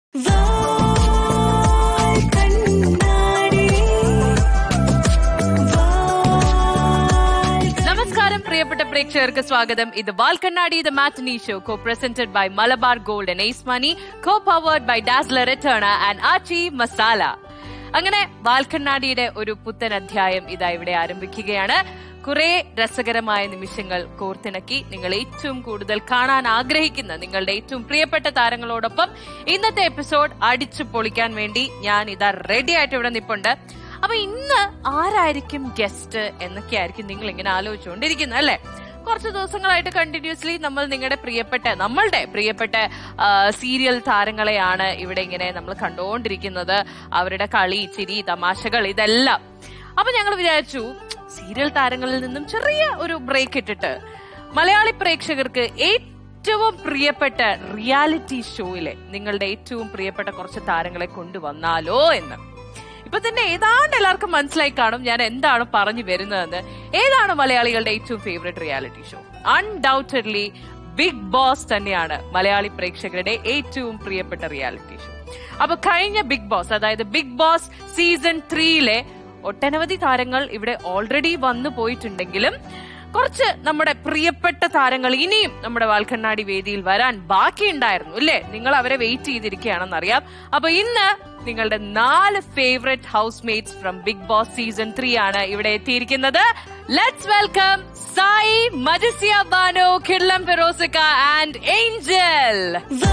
നമസ്കാരം പ്രിയപ്പെട്ട പ്രേക്ഷകർക്ക് സ്വാഗതം ഇത് Valkannadi the matinee show co presented by Malabar Gold and Ace Money co powered by Dazzler റിട്ടേണ ആൻഡ് ആച്ചി മസാല അങ്ങനെ വാൽക്കണ്ണാടിയുടെ ഒരു പുത്തൻ അധ്യായം ഇതാ ഇവിടെ ആരംഭിക്കുകയാണ് കുറെ രസകരമായ നിമിഷങ്ങൾ കോർത്തിണക്കി നിങ്ങൾ ഏറ്റവും കൂടുതൽ കാണാൻ ആഗ്രഹിക്കുന്ന നിങ്ങളുടെ ഏറ്റവും പ്രിയപ്പെട്ട താരങ്ങളോടൊപ്പം ഇന്നത്തെ എപ്പിസോഡ് അടിച്ചു പൊളിക്കാൻ വേണ്ടി ഞാൻ ഇതാ റെഡി ആയിട്ട് ഇവിടെ നിപ്പുണ്ട് അപ്പൊ ഇന്ന് ആരായിരിക്കും ഗസ്റ്റ് എന്നൊക്കെ ആയിരിക്കും നിങ്ങൾ ഇങ്ങനെ ആലോചിച്ചുകൊണ്ടിരിക്കുന്നത് അല്ലെ കുറച്ച് ദിവസങ്ങളായിട്ട് കണ്ടിന്യൂസ്ലി നമ്മൾ നിങ്ങളുടെ പ്രിയപ്പെട്ട നമ്മളുടെ പ്രിയപ്പെട്ട ആ, സീരിയൽ താരങ്ങളെയാണ് ഇവിടെ ഇങ്ങനെ നമ്മൾ കണ്ടുകൊണ്ടിരിക്കുന്നത് അവരുടെ കളി ചിരി തമാശകൾ ഇതെല്ലാം അപ്പൊ ഞങ്ങൾ വിചാരിച്ചു സീരിയൽ താരങ്ങളിൽ നിന്നും ചെറിയ ഒരു ബ്രേക്ക് ഇട്ടിട്ട് മലയാളി പ്രേക്ഷകർക്ക് ഏറ്റവും പ്രിയപ്പെട്ട റിയാലിറ്റി ഷോയിലെ നിങ്ങളുടെ ഏറ്റവും പ്രിയപ്പെട്ട കുറച്ച് താരങ്ങളെ കൊണ്ടുവന്നാലോ എന്ന് ഇപ്പൊ തന്നെ ഏതാണ്ട് എല്ലാവർക്കും മനസ്സിലായി കാണും ഞാൻ എന്താണ് പറഞ്ഞു വരുന്നതെന്ന് ഏതാണ് മലയാളികളുടെ ഏറ്റവും favourite reality show undoubtedly Bigg Boss തന്നെയാണ് മലയാളി പ്രേക്ഷകരുടെ ഏറ്റവും പ്രിയപ്പെട്ട റിയാലിറ്റി ഷോ അപ്പൊ കഴിഞ്ഞ ബിഗ് ബോസ് അതായത് ബിഗ് ബോസ് സീസൺ ത്രീയിലെ ഒട്ടനവധി താരങ്ങൾ ഇവിടെ ഓൾറെഡി വന്നു പോയിട്ടുണ്ടെങ്കിലും കുറച്ച് നമ്മുടെ പ്രിയപ്പെട്ട താരങ്ങൾ ഇനിയും നമ്മുടെ വാൽക്കണ്ണാടി വേദിയിൽ വരാൻ ബാക്കിയുണ്ടായിരുന്നു ഇല്ലേ നിങ്ങൾ അവരെ വെയിറ്റ് ചെയ്തിരിക്കുകയാണെന്നറിയാം അപ്പൊ ഇന്ന് നിങ്ങളുടെ നാല് favourite housemates from Bigg Boss season three ആണ് ഇവിടെ എത്തിയിരിക്കുന്നത് ലെറ്റ്സ് വെൽക്കം സായി മജസിയ ബാനോ കിർലം ഫെറോസിക്ക and Angel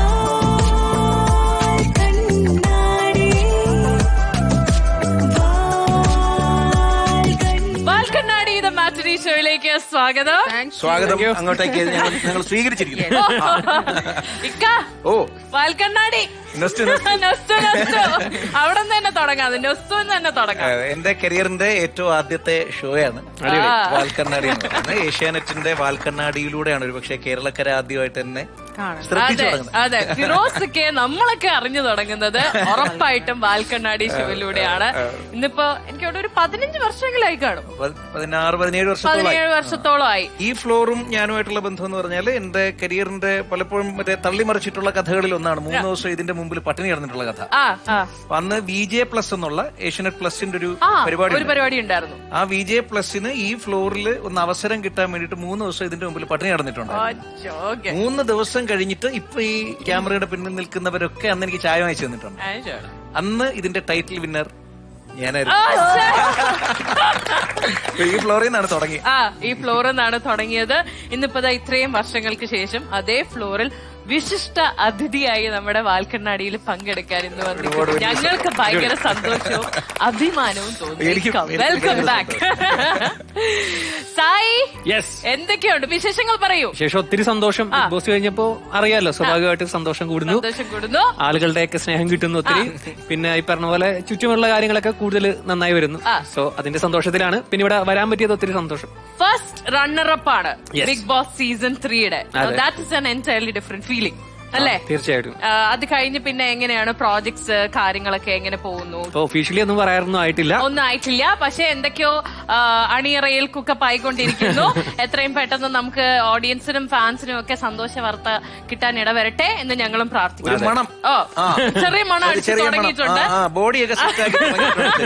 Valkannadi the matinee ഷോയിലേക്ക് സ്വാഗതം സ്വാഗതം അങ്ങോട്ടേക്ക് ഞങ്ങൾ ഞങ്ങൾ സ്വീകരിച്ചിരിക്കുന്നു ഇക്ക ഓ വാൽക്കണ്ണാടി നെസ്റ്റ് നെസ്റ്റ്. നൊസ്റ്റു നൊസ്റ്റു അവിടെ നിന്ന് തന്നെ തുടങ്ങാം നൊസ്റ്റു തന്നെ തുടങ്ങാം ഏഹ്, എന്റെ കരിയറിന്റെ ഏറ്റവും ആദ്യത്തെ ഷോയാണ് ആ. വാൽക്കണ്ണാടി എന്ന് പറയുന്നത് ഏഷ്യാനെറ്റിന്റെ വാൽക്കണ്ണാടിയിലൂടെയാണ് ഒരു പക്ഷേ കേരളക്കര ആദ്യമായിട്ട് തന്നെ ശ്രദ്ധിച്ചു അതെ തുടങ്ങുന്നത് അതെ ഫിറോസൊക്കെ നമ്മളൊക്കെ അറിഞ്ഞു തുടങ്ങുന്നത് ഉറപ്പായിട്ടും വാൽക്കണ്ണാടി ഷോയിലൂടെയാണ് ഇന്നിപ്പോ എനിക്ക് അവിടെ ഒരു പതിനഞ്ച് വർഷങ്ങളായി കാണും പ- പതിനാറ് പതിനേഴ് വർഷത്തോളമായി പതിനേഴ് വർഷത്തോളമായി ഈ ഫ്ലോറും ഞാനുമായിട്ടുള്ള ബന്ധം എന്ന് പറഞ്ഞാൽ എന്റെ കരിയറിന്റെ പലപ്പോഴും മറ്റേ തള്ളിമറിച്ചിട്ടുള്ള കഥകളിൽ ഒന്നാണ് മൂന്ന് ദിവസം ഇതിന്റെ മുമ്പിൽ പട്ടിണി കിടന്നിട്ടുള്ള കഥ ആ ആ അപ്പൊ അന്ന് വി ജെ പ്ലസ് എന്നുള്ള ഏഷ്യനെറ്റ് പ്ലസിന്റെ ഒരു ആ പരിപാടി ഒരു പരിപാടി ഉണ്ടായിരുന്നു ആ വി ജെ പ്ലസിന് ഈ ഫ്ലോറിൽ ഒന്ന് അവസരം കിട്ടാൻ വേണ്ടിയിട്ട് മൂന്ന് ദിവസം ഇതിന്റെ മുമ്പിൽ പട്ടിണി കിടന്നിട്ടുണ്ട് അച്ഛോ, ഓക്കേ. മൂന്ന് ദിവസം കഴിഞ്ഞിട്ട് ഇപ്പൊ ഈ ക്യാമറയുടെ പിന്നിൽ നിൽക്കുന്നവരൊക്കെ അന്ന് എനിക്ക് ചായ വാങ്ങിച്ചു തന്നിട്ടുണ്ട് ആ, ശരി. അന്ന് ഇതിന്റെ ടൈറ്റിൽ വിന്നർ ആ, ഞാനായിരുന്നു ശ്ശേ. അപ്പൊ ഈ ഫ്ലോറിൽ നിന്നാണ് തുടങ്ങി ആ ഈ ഫ്ലോറിൽ നിന്നാണ് തുടങ്ങിയത് ഇന്നിപ്പോ ദാ ഇത്രയും വർഷങ്ങൾക്ക് ശേഷം അതേ ഫ്ലോറിൽ വിശിഷ്ട അതിഥിയായി നമ്മുടെ വാൽക്കണ്ണാടിയിൽ പങ്കെടുക്കാൻ ഇന്ന് വന്നിരിക്കുന്നു ഒരുപാട് വലിയ ഞങ്ങൾക്ക് ഭയങ്കര സന്തോഷവും അഭിമാനവും തോന്നി എനിക്കും, എനിക്കും വെൽക്കം ഭയങ്കര ബാക്ക് സായി യെസ് എന്തൊക്കെയുണ്ട് വിശേഷങ്ങൾ പറയൂ ശേഷം ഒത്തിരി സന്തോഷം ബിഗ് ബോസ് കഴിഞ്ഞപ്പോ അറിയാലോ സ്വാഭാവികമായിട്ട് സന്തോഷം കൂടുന്നു സന്തോഷം കൂടുന്നു ആളുകളുടെയൊക്കെ സ്നേഹം കിട്ടുന്നു ഒത്തിരി പിന്നെ ഈ പറഞ്ഞ പോലെ ചുറ്റുമുള്ള കാര്യങ്ങളൊക്കെ കൂടുതൽ നന്നായി വരുന്നു ആ. സോ അതിന്റെ സന്തോഷത്തിലാണ് പിന്നെ ഇവിടെ വരാൻ പറ്റിയത് ഒത്തിരി സന്തോഷം ഫസ്റ്റ് റണ്ണറപ്പ് ആണ് Yes. ബിഗ് ബോസ് സീസൺ ത്രീയുടെ അതെ. ദാറ്റ് ഇസ് എൻ എൻറ്റയർലി ഡിഫറെന്റ് ഫീലിംഗ് അല്ലേ തീർച്ചയായിട്ടും ആ, അത് കഴിഞ്ഞ് പിന്നെ എങ്ങനെയാണ് പ്രോജക്ട്സ് കാര്യങ്ങളൊക്കെ എങ്ങനെ പോകുന്നു ഇപ്പൊ ഒഫീഷ്യലി ഒന്നും പറയാറൊന്നും ആയിട്ടില്ല ഒന്നും ആയിട്ടില്ല പക്ഷെ എന്തൊക്കെയോ ആ, അണിയറയിൽ കുക്കപ്പ് ആയിക്കൊണ്ടിരിക്കുന്നു എത്രയും പെട്ടെന്ന് നമുക്ക് ഓഡിയൻസിനും ഫാൻസിനും ഒക്കെ സന്തോഷ വാർത്ത കിട്ടാൻ ഇടവരട്ടെ എന്ന് ഞങ്ങളും ഒരു പ്രാർത്ഥിക്കുന്നു മണം ഓ ആ. ചെറിയ മണം ഒരു അടിച്ചു ചെറിയ മണം. തുടങ്ങിയിട്ടുണ്ട് ആ, ആ, ബോഡിയൊക്കെ സെറ്റ് ആക്കി തുടങ്ങിയിട്ടുണ്ട്.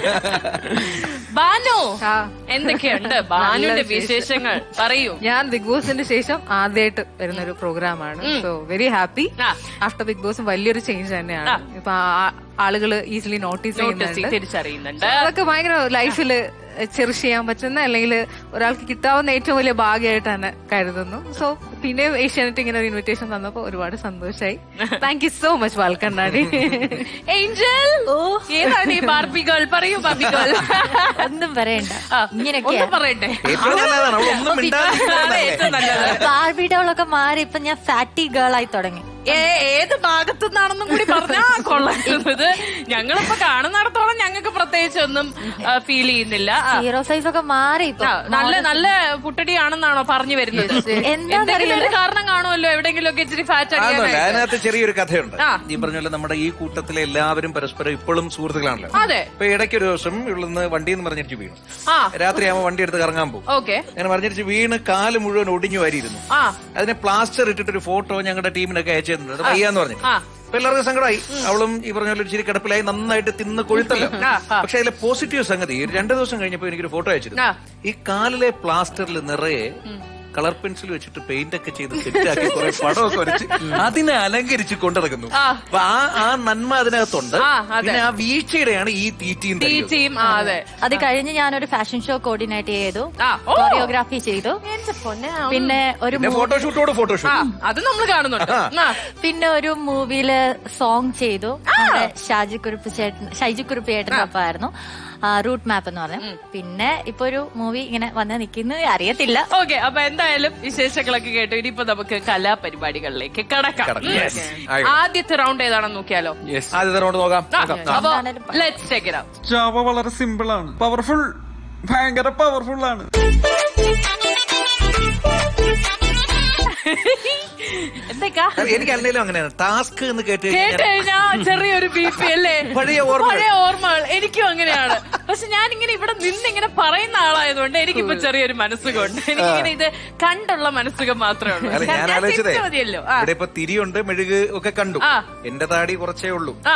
ബാനു ആ. എന്തൊക്കെയുണ്ട് ബാനുന്റെ വിശേഷങ്ങൾ പറയൂ ഞാൻ ബിഗ് ബോസിന് ശേഷം ആദ്യമായിട്ട് വരുന്ന ഒരു പ്രോഗ്രാമാണ് സോ വെരി ഹാപ്പി ആ. ആഫ്റ്റർ ബിഗ് ബോസും വലിയൊരു ചേഞ്ച് തന്നെയാണ് ഇപ്പൊ ആളുകൾ ഈസിലി നോട്ടീസ് നോട്ടീസ് ചെയ്യുന്നുണ്ട് തിരിച്ചറിയുന്നുണ്ട് അതൊക്കെ ഭയങ്കര ലൈഫിൽ ചെറിഷ് ചെയ്യാൻ പറ്റുന്ന അല്ലെങ്കിൽ ഒരാൾക്ക് കിട്ടാവുന്ന ഏറ്റവും വലിയ ഭാഗ്യമായിട്ട് തന്നെ കരുതുന്നു സോ പിന്നെ ഏഷ്യാനെറ്റ് ഇങ്ങനെ ഒരു ഇൻവിറ്റേഷൻ തന്നപ്പോ ഒരുപാട് സന്തോഷമായി thank you so much Valkannadi Angel ഏതാണ് ഈ ബാർബി ഗേൾ പറയൂ ബാർബി ഗേൾ ഒന്നും പറയണ്ട ഇങ്ങനെയൊക്കെ ഒന്നും പറയട്ടെ ഏറ്റവും നല്ലതാണ് അവൾ ഒന്നും അതാണ് മിണ്ടാതിരിക്കുന്നതല്ലേ? ഏറ്റവും നല്ലത് ബാർബി ഡോളൊക്കെ മാറി ഇപ്പൊ ഞാൻ ഫാറ്റി ഗേൾ ആയി തുടങ്ങി ഏ ഏത് ഭാഗത്തു നിന്നാണെന്നും കൂടി പറഞ്ഞാ കൊള്ളുന്നത് ഞങ്ങളിപ്പോ കാണുന്നിടത്തോളം ഞങ്ങൾക്ക് പ്രത്യേകിച്ച് ഒന്നും ഫീൽ ചെയ്യുന്നില്ല ആ, സീറോ സൈസ് ഒക്കെ മാറി ഇപ്പൊ ആ, നല്ല നല്ല പുട്ടടിയാണെന്നാണോ പറഞ്ഞു വരുന്നത് എന്താന്നറിയില്ല. എന്തെങ്കിലും ഒരു കാരണം കാണുമല്ലോ എവിടെയെങ്കിലും ഒക്കെ ഇച്ചിരി ഫാറ്റ് ആന്നല്ല, അടിയാനായിട്ട് അതിനകത്ത് ചെറിയൊരു കഥയുണ്ട് ആ. ഈ പറഞ്ഞ പോലെ നമ്മുടെ ഈ കൂട്ടത്തിലെ എല്ലാവരും പരസ്പരം ഇപ്പോഴും സുഹൃത്തുക്കളാണല്ലോ അതെ ഇപ്പൊ ഇടയ്ക്ക് ഒരു ദിവസം ഇവിടുന്ന് വണ്ടിയിൽ നിന്ന് പറഞ്ഞിട്ട് വീണു ആ രാത്രിയാകുമ്പോൾ വണ്ടി എടുത്ത് കറങ്ങാൻ പോകും ഓക്കെ അങ്ങനെ പറഞ്ഞിട്ട് വീണ് കാല് മുഴുവൻ ഒടിഞ്ഞു വാരിയിരുന്നു ആ അതിനെ പ്ലാസ്റ്റർ ഇട്ടിട്ട് ഒരു ഫോട്ടോ ഞങ്ങളുടെ ടീമിനൊക്കെ അയച്ചു തന്നിട്ടുണ്ട് അത് വയ്യാന്ന് പറഞ്ഞിട്ട് ആ അപ്പൊ എല്ലാവർക്കും സങ്കടമായി അവളും ഈ പറഞ്ഞ പോലെ ഒരു ഇച്ചിരി കിടപ്പിലായി നന്നായിട്ട് തിന്ന് കൊഴുത്തല്ലോ ആ, ആ. പക്ഷെ അതിലെ പോസിറ്റീവ് സംഗതി ഒരു രണ്ടു ദിവസം കഴിഞ്ഞപ്പോ എനിക്കൊരു ഫോട്ടോ അയച്ചിരുന്നു ആ. ഈ കാലിലെ പ്ലാസ്റ്ററിൽ നിറയെ കളർ പെൻസിൽ വെച്ചിട്ട് പെയിന്റ് ഒക്കെ ചെയ്ത് സെറ്റാക്കി കുറെ പടമൊക്കെ വരച്ച് അതിനെ അലങ്കരിച്ച് കൊണ്ടിറക്കുന്നു ആ. അപ്പൊ ആ ആ നന്മ അതിനകത്തുണ്ട് ആ, അതെ. പിന്നെ ആ വീഴ്ചയുടെയാണ് ഈ തീറ്റയും ടീ തരികയും. ടീം ആ അതെ അത് കഴിഞ്ഞ് ഞാനൊരു ഫാഷൻ ഷോ കോർഡിനേറ്റ് ചെയ്തു ആ, ഓ. കൊറിയോഗ്രാഫി ചെയ്തു എന്റെ പൊന്നെ പിന്നെ ഒരു പിന്നെ മൂ- ഫോട്ടോഷൂട്ടോട് ആ ഫോട്ടോഷൂട്ട് അത് നമ്മൾ കാണുന്നുണ്ട് ആ. പിന്നെ ഒരു മൂവിയില് സോങ് ചെയ്തു നമ്മുടെ ഷാജി കുറുപ്പ് ചേട്ടൻ ഷൈജി കുറുപ്പ് ചേട്ടൻ്റെ ഒപ്പമായിരുന്നു റൂട്ട് മാപ്പ് എന്ന് പറഞ്ഞു പിന്നെ ഇപ്പൊ ഒരു മൂവി ഇങ്ങനെ വന്ന് നിൽക്കുന്നു അറിയത്തില്ല ഓക്കെ അപ്പൊ എന്തായാലും വിശേഷങ്ങളൊക്കെ കേട്ടു ഇനിയിപ്പോ നമുക്ക് കലാപരിപാടികളിലേക്ക് കടക്കാം കടക്കാം. ഉം. Yes. ആയിക്കോട്ടെ. ആദ്യത്തെ റൗണ്ട് ഏതാണെന്ന് നോക്കിയാലോ യെസ് ആദ്യത്തെ റൗണ്ട് നോക്കാം ആ, നോക്കാം. അപ്പൊ എന്താണേലും പറ. Let's check it out Java വളരെ സിമ്പിൾ ആണ് പവർഫുൾ ഭയങ്കര പവർഫുൾ ആണ് എന്തൊക്കെ എനിക്ക് അല്ലെങ്കിലും അങ്ങനെയാണ് ടാസ്ക് എന്ന് കേട്ട് കേട്ട് കഴിഞ്ഞാൽ കഴിഞ്ഞാ ചെറിയൊരു ബി പി അല്ലേ പഴയ ഓർമ്മകൾ. പഴയ ഓർമ്മകൾ എനിക്കും അങ്ങനെയാണ് പക്ഷെ ഞാൻ ഇങ്ങനെ ഇവിടെ നിന്ന് ഇങ്ങനെ പറയുന്ന ആളായതുകൊണ്ട് എനിക്കിപ്പോ ചെറിയൊരു മനസ്സുകൊണ്ട് എനിക്കിങ്ങനെ ഇത് കണ്ടുള്ള മനസ്സുഖം മാത്രമേ ഉള്ളൂ അല്ല ഞാൻ ഞാൻ ആലോചിച്ചതേ ചിരിച്ചാ മതിയല്ലോ ആ. ഇവിടെ ഇപ്പൊ തിരിയുണ്ട് മെഴുക് ഒക്കെ കണ്ടു ആ. എന്റെ താടി കുറച്ചേ ഉള്ളൂ ആ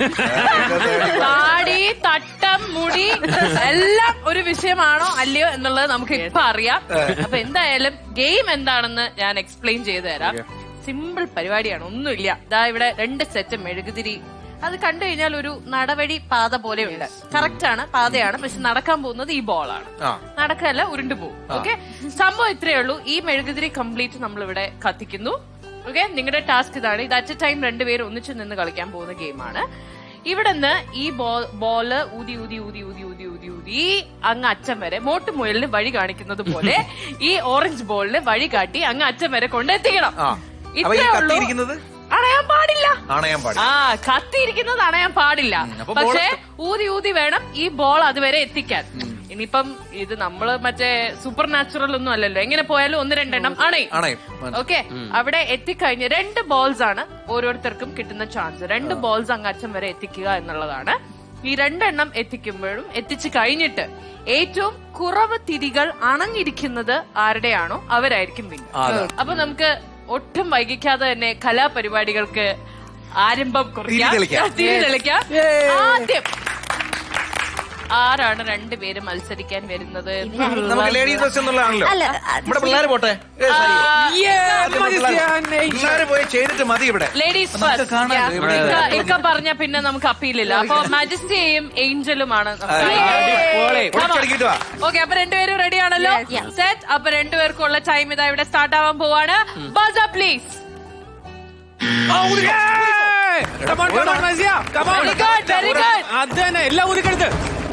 താടി തട്ടം മുടി എല്ലാം ഒരു വിഷയമാണോ അല്ലയോ എന്നുള്ളത് നമുക്ക് ഇപ്പൊ അറിയാം അപ്പൊ എന്തായാലും ഗെയിം എന്താണെന്ന് ഞാൻ എക്സ്പ്ലെയിൻ ചെയ്തു തരാം സിമ്പിൾ പരിപാടിയാണ് ഒന്നുമില്ല ഇതാ ഇവിടെ രണ്ട് സെറ്റ് മെഴുകുതിരി അത് കണ്ടു കഴിഞ്ഞാൽ ഒരു നടവഴി പാത പോലെയുണ്ട് കറക്റ്റ് ആണ് പാതയാണ് പക്ഷെ നടക്കാൻ പോകുന്നത് ഈ ബോളാണ് ആ. നടക്കല്ല ഉരുണ്ടു പോകും ഓക്കെ സംഭവം ഇത്രയേ ഉള്ളൂ ഈ മെഴുകുതിരി കംപ്ലീറ്റ് നമ്മൾ ഇവിടെ കത്തിക്കുന്നു ഓക്കെ നിങ്ങളുടെ ടാസ്ക് ഇതാണ് ഇത് അറ്റ് എ ടൈം രണ്ടുപേരും ഒന്നിച്ചു നിന്ന് കളിക്കാൻ പോകുന്ന ഗെയിമാണ് ഇവിടുന്ന് ഈ ബോ- ബോള് ഊതി ഊതി ഊതി ഊതി ഊതി ഊതി ഊതി അങ്ങ് അറ്റം വരെ മോട്ട് മുയലിന് വഴി കാണിക്കുന്നത് പോലെ ഈ ഓറഞ്ച് ബോളിന് വഴി കാട്ടി അങ്ങ് അറ്റം വരെ കൊണ്ടെത്തിക്കണം ആ അപ്പൊ ഈ ഇത്രേ ഉള്ളൂ. കത്തിയിരിക്കുന്നത് അണയാൻ പാടില്ല ആണയാൻ പാടില്ല ആ കത്തിയിരിക്കുന്നത് അണയാൻ പാടില്ല അപ്പൊ പക്ഷേ ബോൾ ഊതി ഊതി വേണം ഈ ബോൾ അതുവരെ എത്തിക്കാൻ ഇനിയിപ്പം ഇത് നമ്മള് മറ്റേ സൂപ്പർ നാച്ചുറൽ ഒന്നും അല്ലല്ലോ എങ്ങനെ പോയാലും ഒന്ന് രണ്ടെണ്ണം അണയും ആണയം ഓക്കെ അവിടെ എത്തിക്കഴിഞ്ഞ് രണ്ട് ബോൾസ് ആണ് ഓരോരുത്തർക്കും കിട്ടുന്ന ചാൻസ് രണ്ട് ബോൾസ് അങ്ങ് അറ്റം വരെ എത്തിക്കുക എന്നുള്ളതാണ് ഈ രണ്ടെണ്ണം എത്തിക്കുമ്പോഴും എത്തിച്ചു കഴിഞ്ഞിട്ട് ഏറ്റവും കുറവ് തിരികൾ അണഞ്ഞിരിക്കുന്നത് ആരുടെയാണോ അവരായിരിക്കും വിന്നർ അപ്പൊ നമുക്ക് ഒട്ടും വൈകിക്കാതെ തന്നെ കലാപരിപാടികൾക്ക് ആരംഭം കുറിക്കാം തിരിതെളിക്കാം. തിരി തെളിക്കാം ആദ്യം ആരാണ് രണ്ടുപേര് മത്സരിക്കാൻ വരുന്നത് നമുക്ക് ലേഡീസ് ഫസ്റ്റ് എന്നുള്ളതാണല്ലോ അല്ല, നമ്മുടെ പിള്ളേര് പോട്ടെ ഏ, സരി. പിള്ളേര് പോയി ചെയ്തിട്ട് മതി ഇവിടെ ലേഡീസ് നമുക്ക് കാണാം ഇവിടെ. ഇക്ക പറഞ്ഞ പിന്നെ നമുക്ക് അപ്പീലില്ല അപ്പൊ മജസ്റ്റിയും ഏഞ്ചലുമാണ് ഒളിച്ചടുക്കിയിട്ട് വാ. ഓക്കെ അപ്പൊ രണ്ടുപേരും റെഡി ആണല്ലോ സെറ്റ് അപ്പൊ രണ്ടുപേർക്കുള്ള ടൈം ഇതാ ഇവിടെ സ്റ്റാർട്ട് ആവാൻ പോവാണ് buzzer please Very good, very good. അത് തന്നെ എല്ലാം ഊതിക്കെടുത്ത്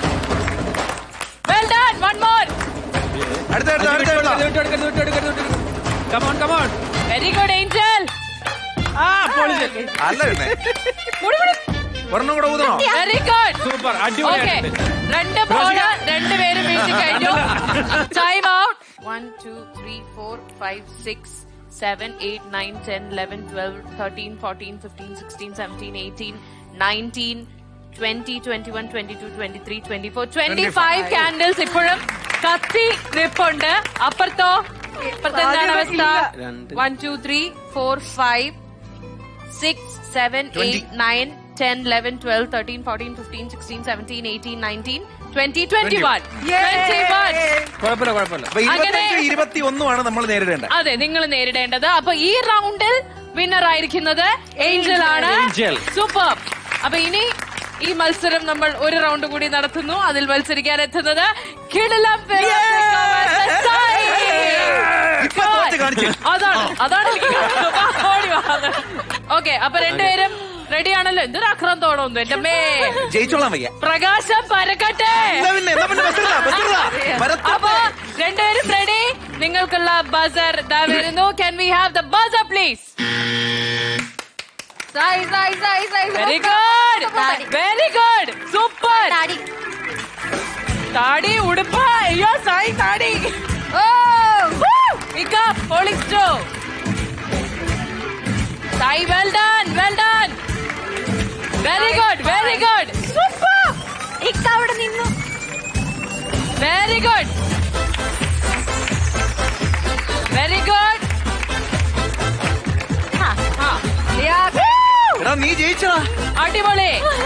വെൽ ഡൺ വൺ മോർ അടുത്ത അടുത്ത അടുത്ത അടുത്ത. Come on come on very good Angel ആ പൊളിച്ച് അല്ല പിന്നെ ഒരെണ്ണം കൂടെ ഊതണോ വെരി ഗുഡ് സൂപ്പർ ഓക്കെ അടിപൊളിയാണ് രണ്ട് ബോള് രണ്ടുപേരും വീഴ്ച കഴിഞ്ഞു time out one two three four five six seven eight nine ten eleven twelve thirteen fourteen fifteen sixteen seventeen eighteen nineteen twenty twenty one twenty to twenty three twenty four twenty five candles ഇപ്പോഴും കത്തി നിപ്പുണ്ട് അപ്പുറത്തോ ഇപ്പുറത്തെ എന്താണ് അവസ്ഥ one two three four five six seven eight nine ten eleven twelve thirteen fourteen fifteen sixteen seventeen eighteen nineteen twenty twenty one twenty one കുഴപ്പമില്ല കുഴപ്പമില്ല അപ്പൊ ഇരുപത്തഞ്ച് അങ്ങനെ- ഇരുപത്തി ഒന്നുമാണ് നമ്മൾ നേരിടേണ്ടത് അതെ നിങ്ങൾ നേരിടേണ്ടത് അപ്പൊ ഈ റൗണ്ടിൽ വിന്നർ ആയിരിക്കുന്നത് ഏഞ്ചൽ ആണ് Angel. സൂപ്പർ അപ്പൊ ഇനി ഈ മത്സരം നമ്മൾ ഒരു റൗണ്ട് കൂടി നടത്തുന്നു അതിൽ മത്സരിക്കാൻ എത്തുന്നത് കിടിലം ഇപ്പൊ തോറ്റ് കാണിച്ചു. അതാണ് അതാണ് ഓക്കെ അപ്പൊ രണ്ടുപേരും റെഡി ആണല്ലോ എന്തൊരു ആക്രാന്തോടൊന്നും എന്റെ മേ ജയിച്ചോളാൻ വയ്യ പ്രകാശം പരക്കട്ടെ എന്നാ പിന്നെ എന്നാ പിന്നെ ബസ്സില്ല ബസ്സില്ല അപ്പൊ രണ്ടുപേരും റെഡി നിങ്ങൾക്കുള്ള ബസർ ദാ വരുന്നു can we have the buzzer please very good very good super താടി താടി ഉടുപ്പ് അയ്യോ സായി താടി ഓ ഇക്ക പൊളിച്ചോ Sai well done well done very good very good super ഇക്ക അവിടെ നിന്നു വെരി ഗുഡ് വെരി ഗുഡ് ആ, എടാ എടാ നീ ജയിച്ചടാ അടിപൊളി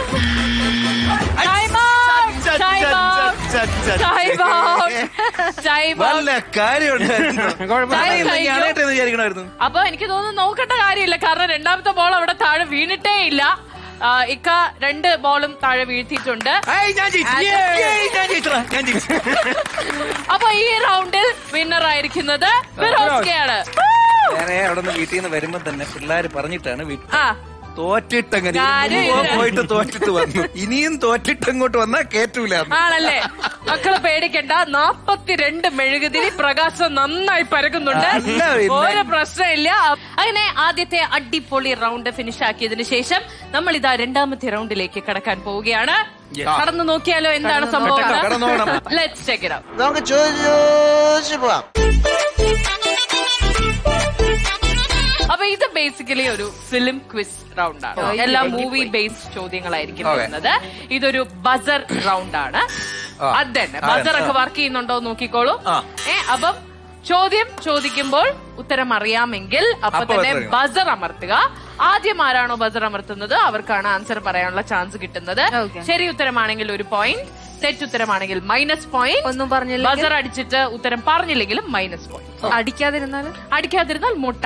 Time out! Time out! Time out! Time out! വല്ല കാര്യമുണ്ടായിരുന്നു Time കഴിഞ്ഞു. ഞാനായിട്ട് വിചാരിക്കണമായിരുന്നു അപ്പൊ എനിക്ക് തോന്നുന്നു നോക്കേണ്ട കാര്യമില്ല കാരണം രണ്ടാമത്തെ ബോൾ അവിടെ താഴെ വീണിട്ടേ ഇല്ല ആ, ഇക്ക രണ്ട് ബോളും താഴെ വീഴ്ത്തിയിട്ടുണ്ട് ഏയ്, ഞാൻ ജയിച്ചു. ഏയ്, ഞാൻ ജയിച്ചടാ ഞാൻ ജയിച്ചു അപ്പൊ ഈ റൗണ്ടിൽ വിന്നർ ആയിരിക്കുന്നത് ഫിറോസ്കയാണ് ഞാൻ അവിടെ നിന്ന് വീട്ടിൽ നിന്ന് വരുമ്പോ തന്നെ പിള്ളേര് പറഞ്ഞിട്ടാണ് വീട്ടിൽ ആ തോറ്റിട്ടങ്ങനെ കാര്യം ഇതിന് മുമ്പ് ഇല്ല. പോയിട്ട് തോറ്റിട്ട് വന്നു ഇനിയും തോറ്റിട്ട് അങ്ങോട്ട് വന്നാ കേറ്റൂല ആണല്ലേ മക്കള് പേടിക്കണ്ട നാപ്പത്തിരണ്ട് മെഴുകുതിരി പ്രകാശം നന്നായി പരക്കുന്നുണ്ട് അല്ല പിന്നെ. ഒരു പ്രശ്നമില്ല അങ്ങനെ ആദ്യത്തെ അടിപൊളി റൗണ്ട് ഫിനിഷ് ആക്കിയതിനു ശേഷം നമ്മൾ ഇതാ രണ്ടാമത്തെ റൗണ്ടിലേക്ക് കടക്കാൻ പോവുകയാണ് കടന്നു നോക്കിയാലോ എന്താണ് സംഭവം കടന്നു നോക്കണം. ലെറ്റ്സ് ചെക്ക് ഇറ്റ് ഔട്ട് നമുക്ക് ചോദിച്ചു പോവാം അപ്പൊ ഇത് ബേസിക്കലി ഒരു ഫിലിം ക്വിസ് റൗണ്ട് ആണ് എല്ലാ മൂവി ബേസ്ഡ് ചോദ്യങ്ങളായിരിക്കും Okay. വരുന്നത് ഇതൊരു ബസർ റൗണ്ട് ആണ് ആ. അത് തന്നെ ആ, ബസർ ഒക്കെ ആ. വർക്ക് ചെയ്യുന്നുണ്ടോ എന്ന് നോക്കിക്കോളൂ ആ. ഏ അപ്പം ചോദ്യം ചോദിക്കുമ്പോൾ ഉത്തരം അറിയാമെങ്കിൽ അപ്പൊ അപ്പൊ തന്നെ ഉത്തരം. ബസർ അമർത്തുക ആദ്യം ആരാണോ ബസർ അമർത്തുന്നത് അവർക്കാണ് ആൻസർ പറയാനുള്ള ചാൻസ് കിട്ടുന്നത് Okay. ശരി ഉത്തരമാണെങ്കിൽ ഒരു പോയിന്റ് തെറ്റ് ഉത്തരമാണെങ്കിൽ മൈനസ് പോയിന്റ് ഒന്നും പറഞ്ഞില്ലെങ്കിൽ ബസർ അടിച്ചിട്ട് ഉത്തരം പറഞ്ഞില്ലെങ്കിലും മൈനസ് പോയിന്റ് അടിക്കാതിരുന്നാലും അടിക്കാതിരുന്നാൽ മുട്ട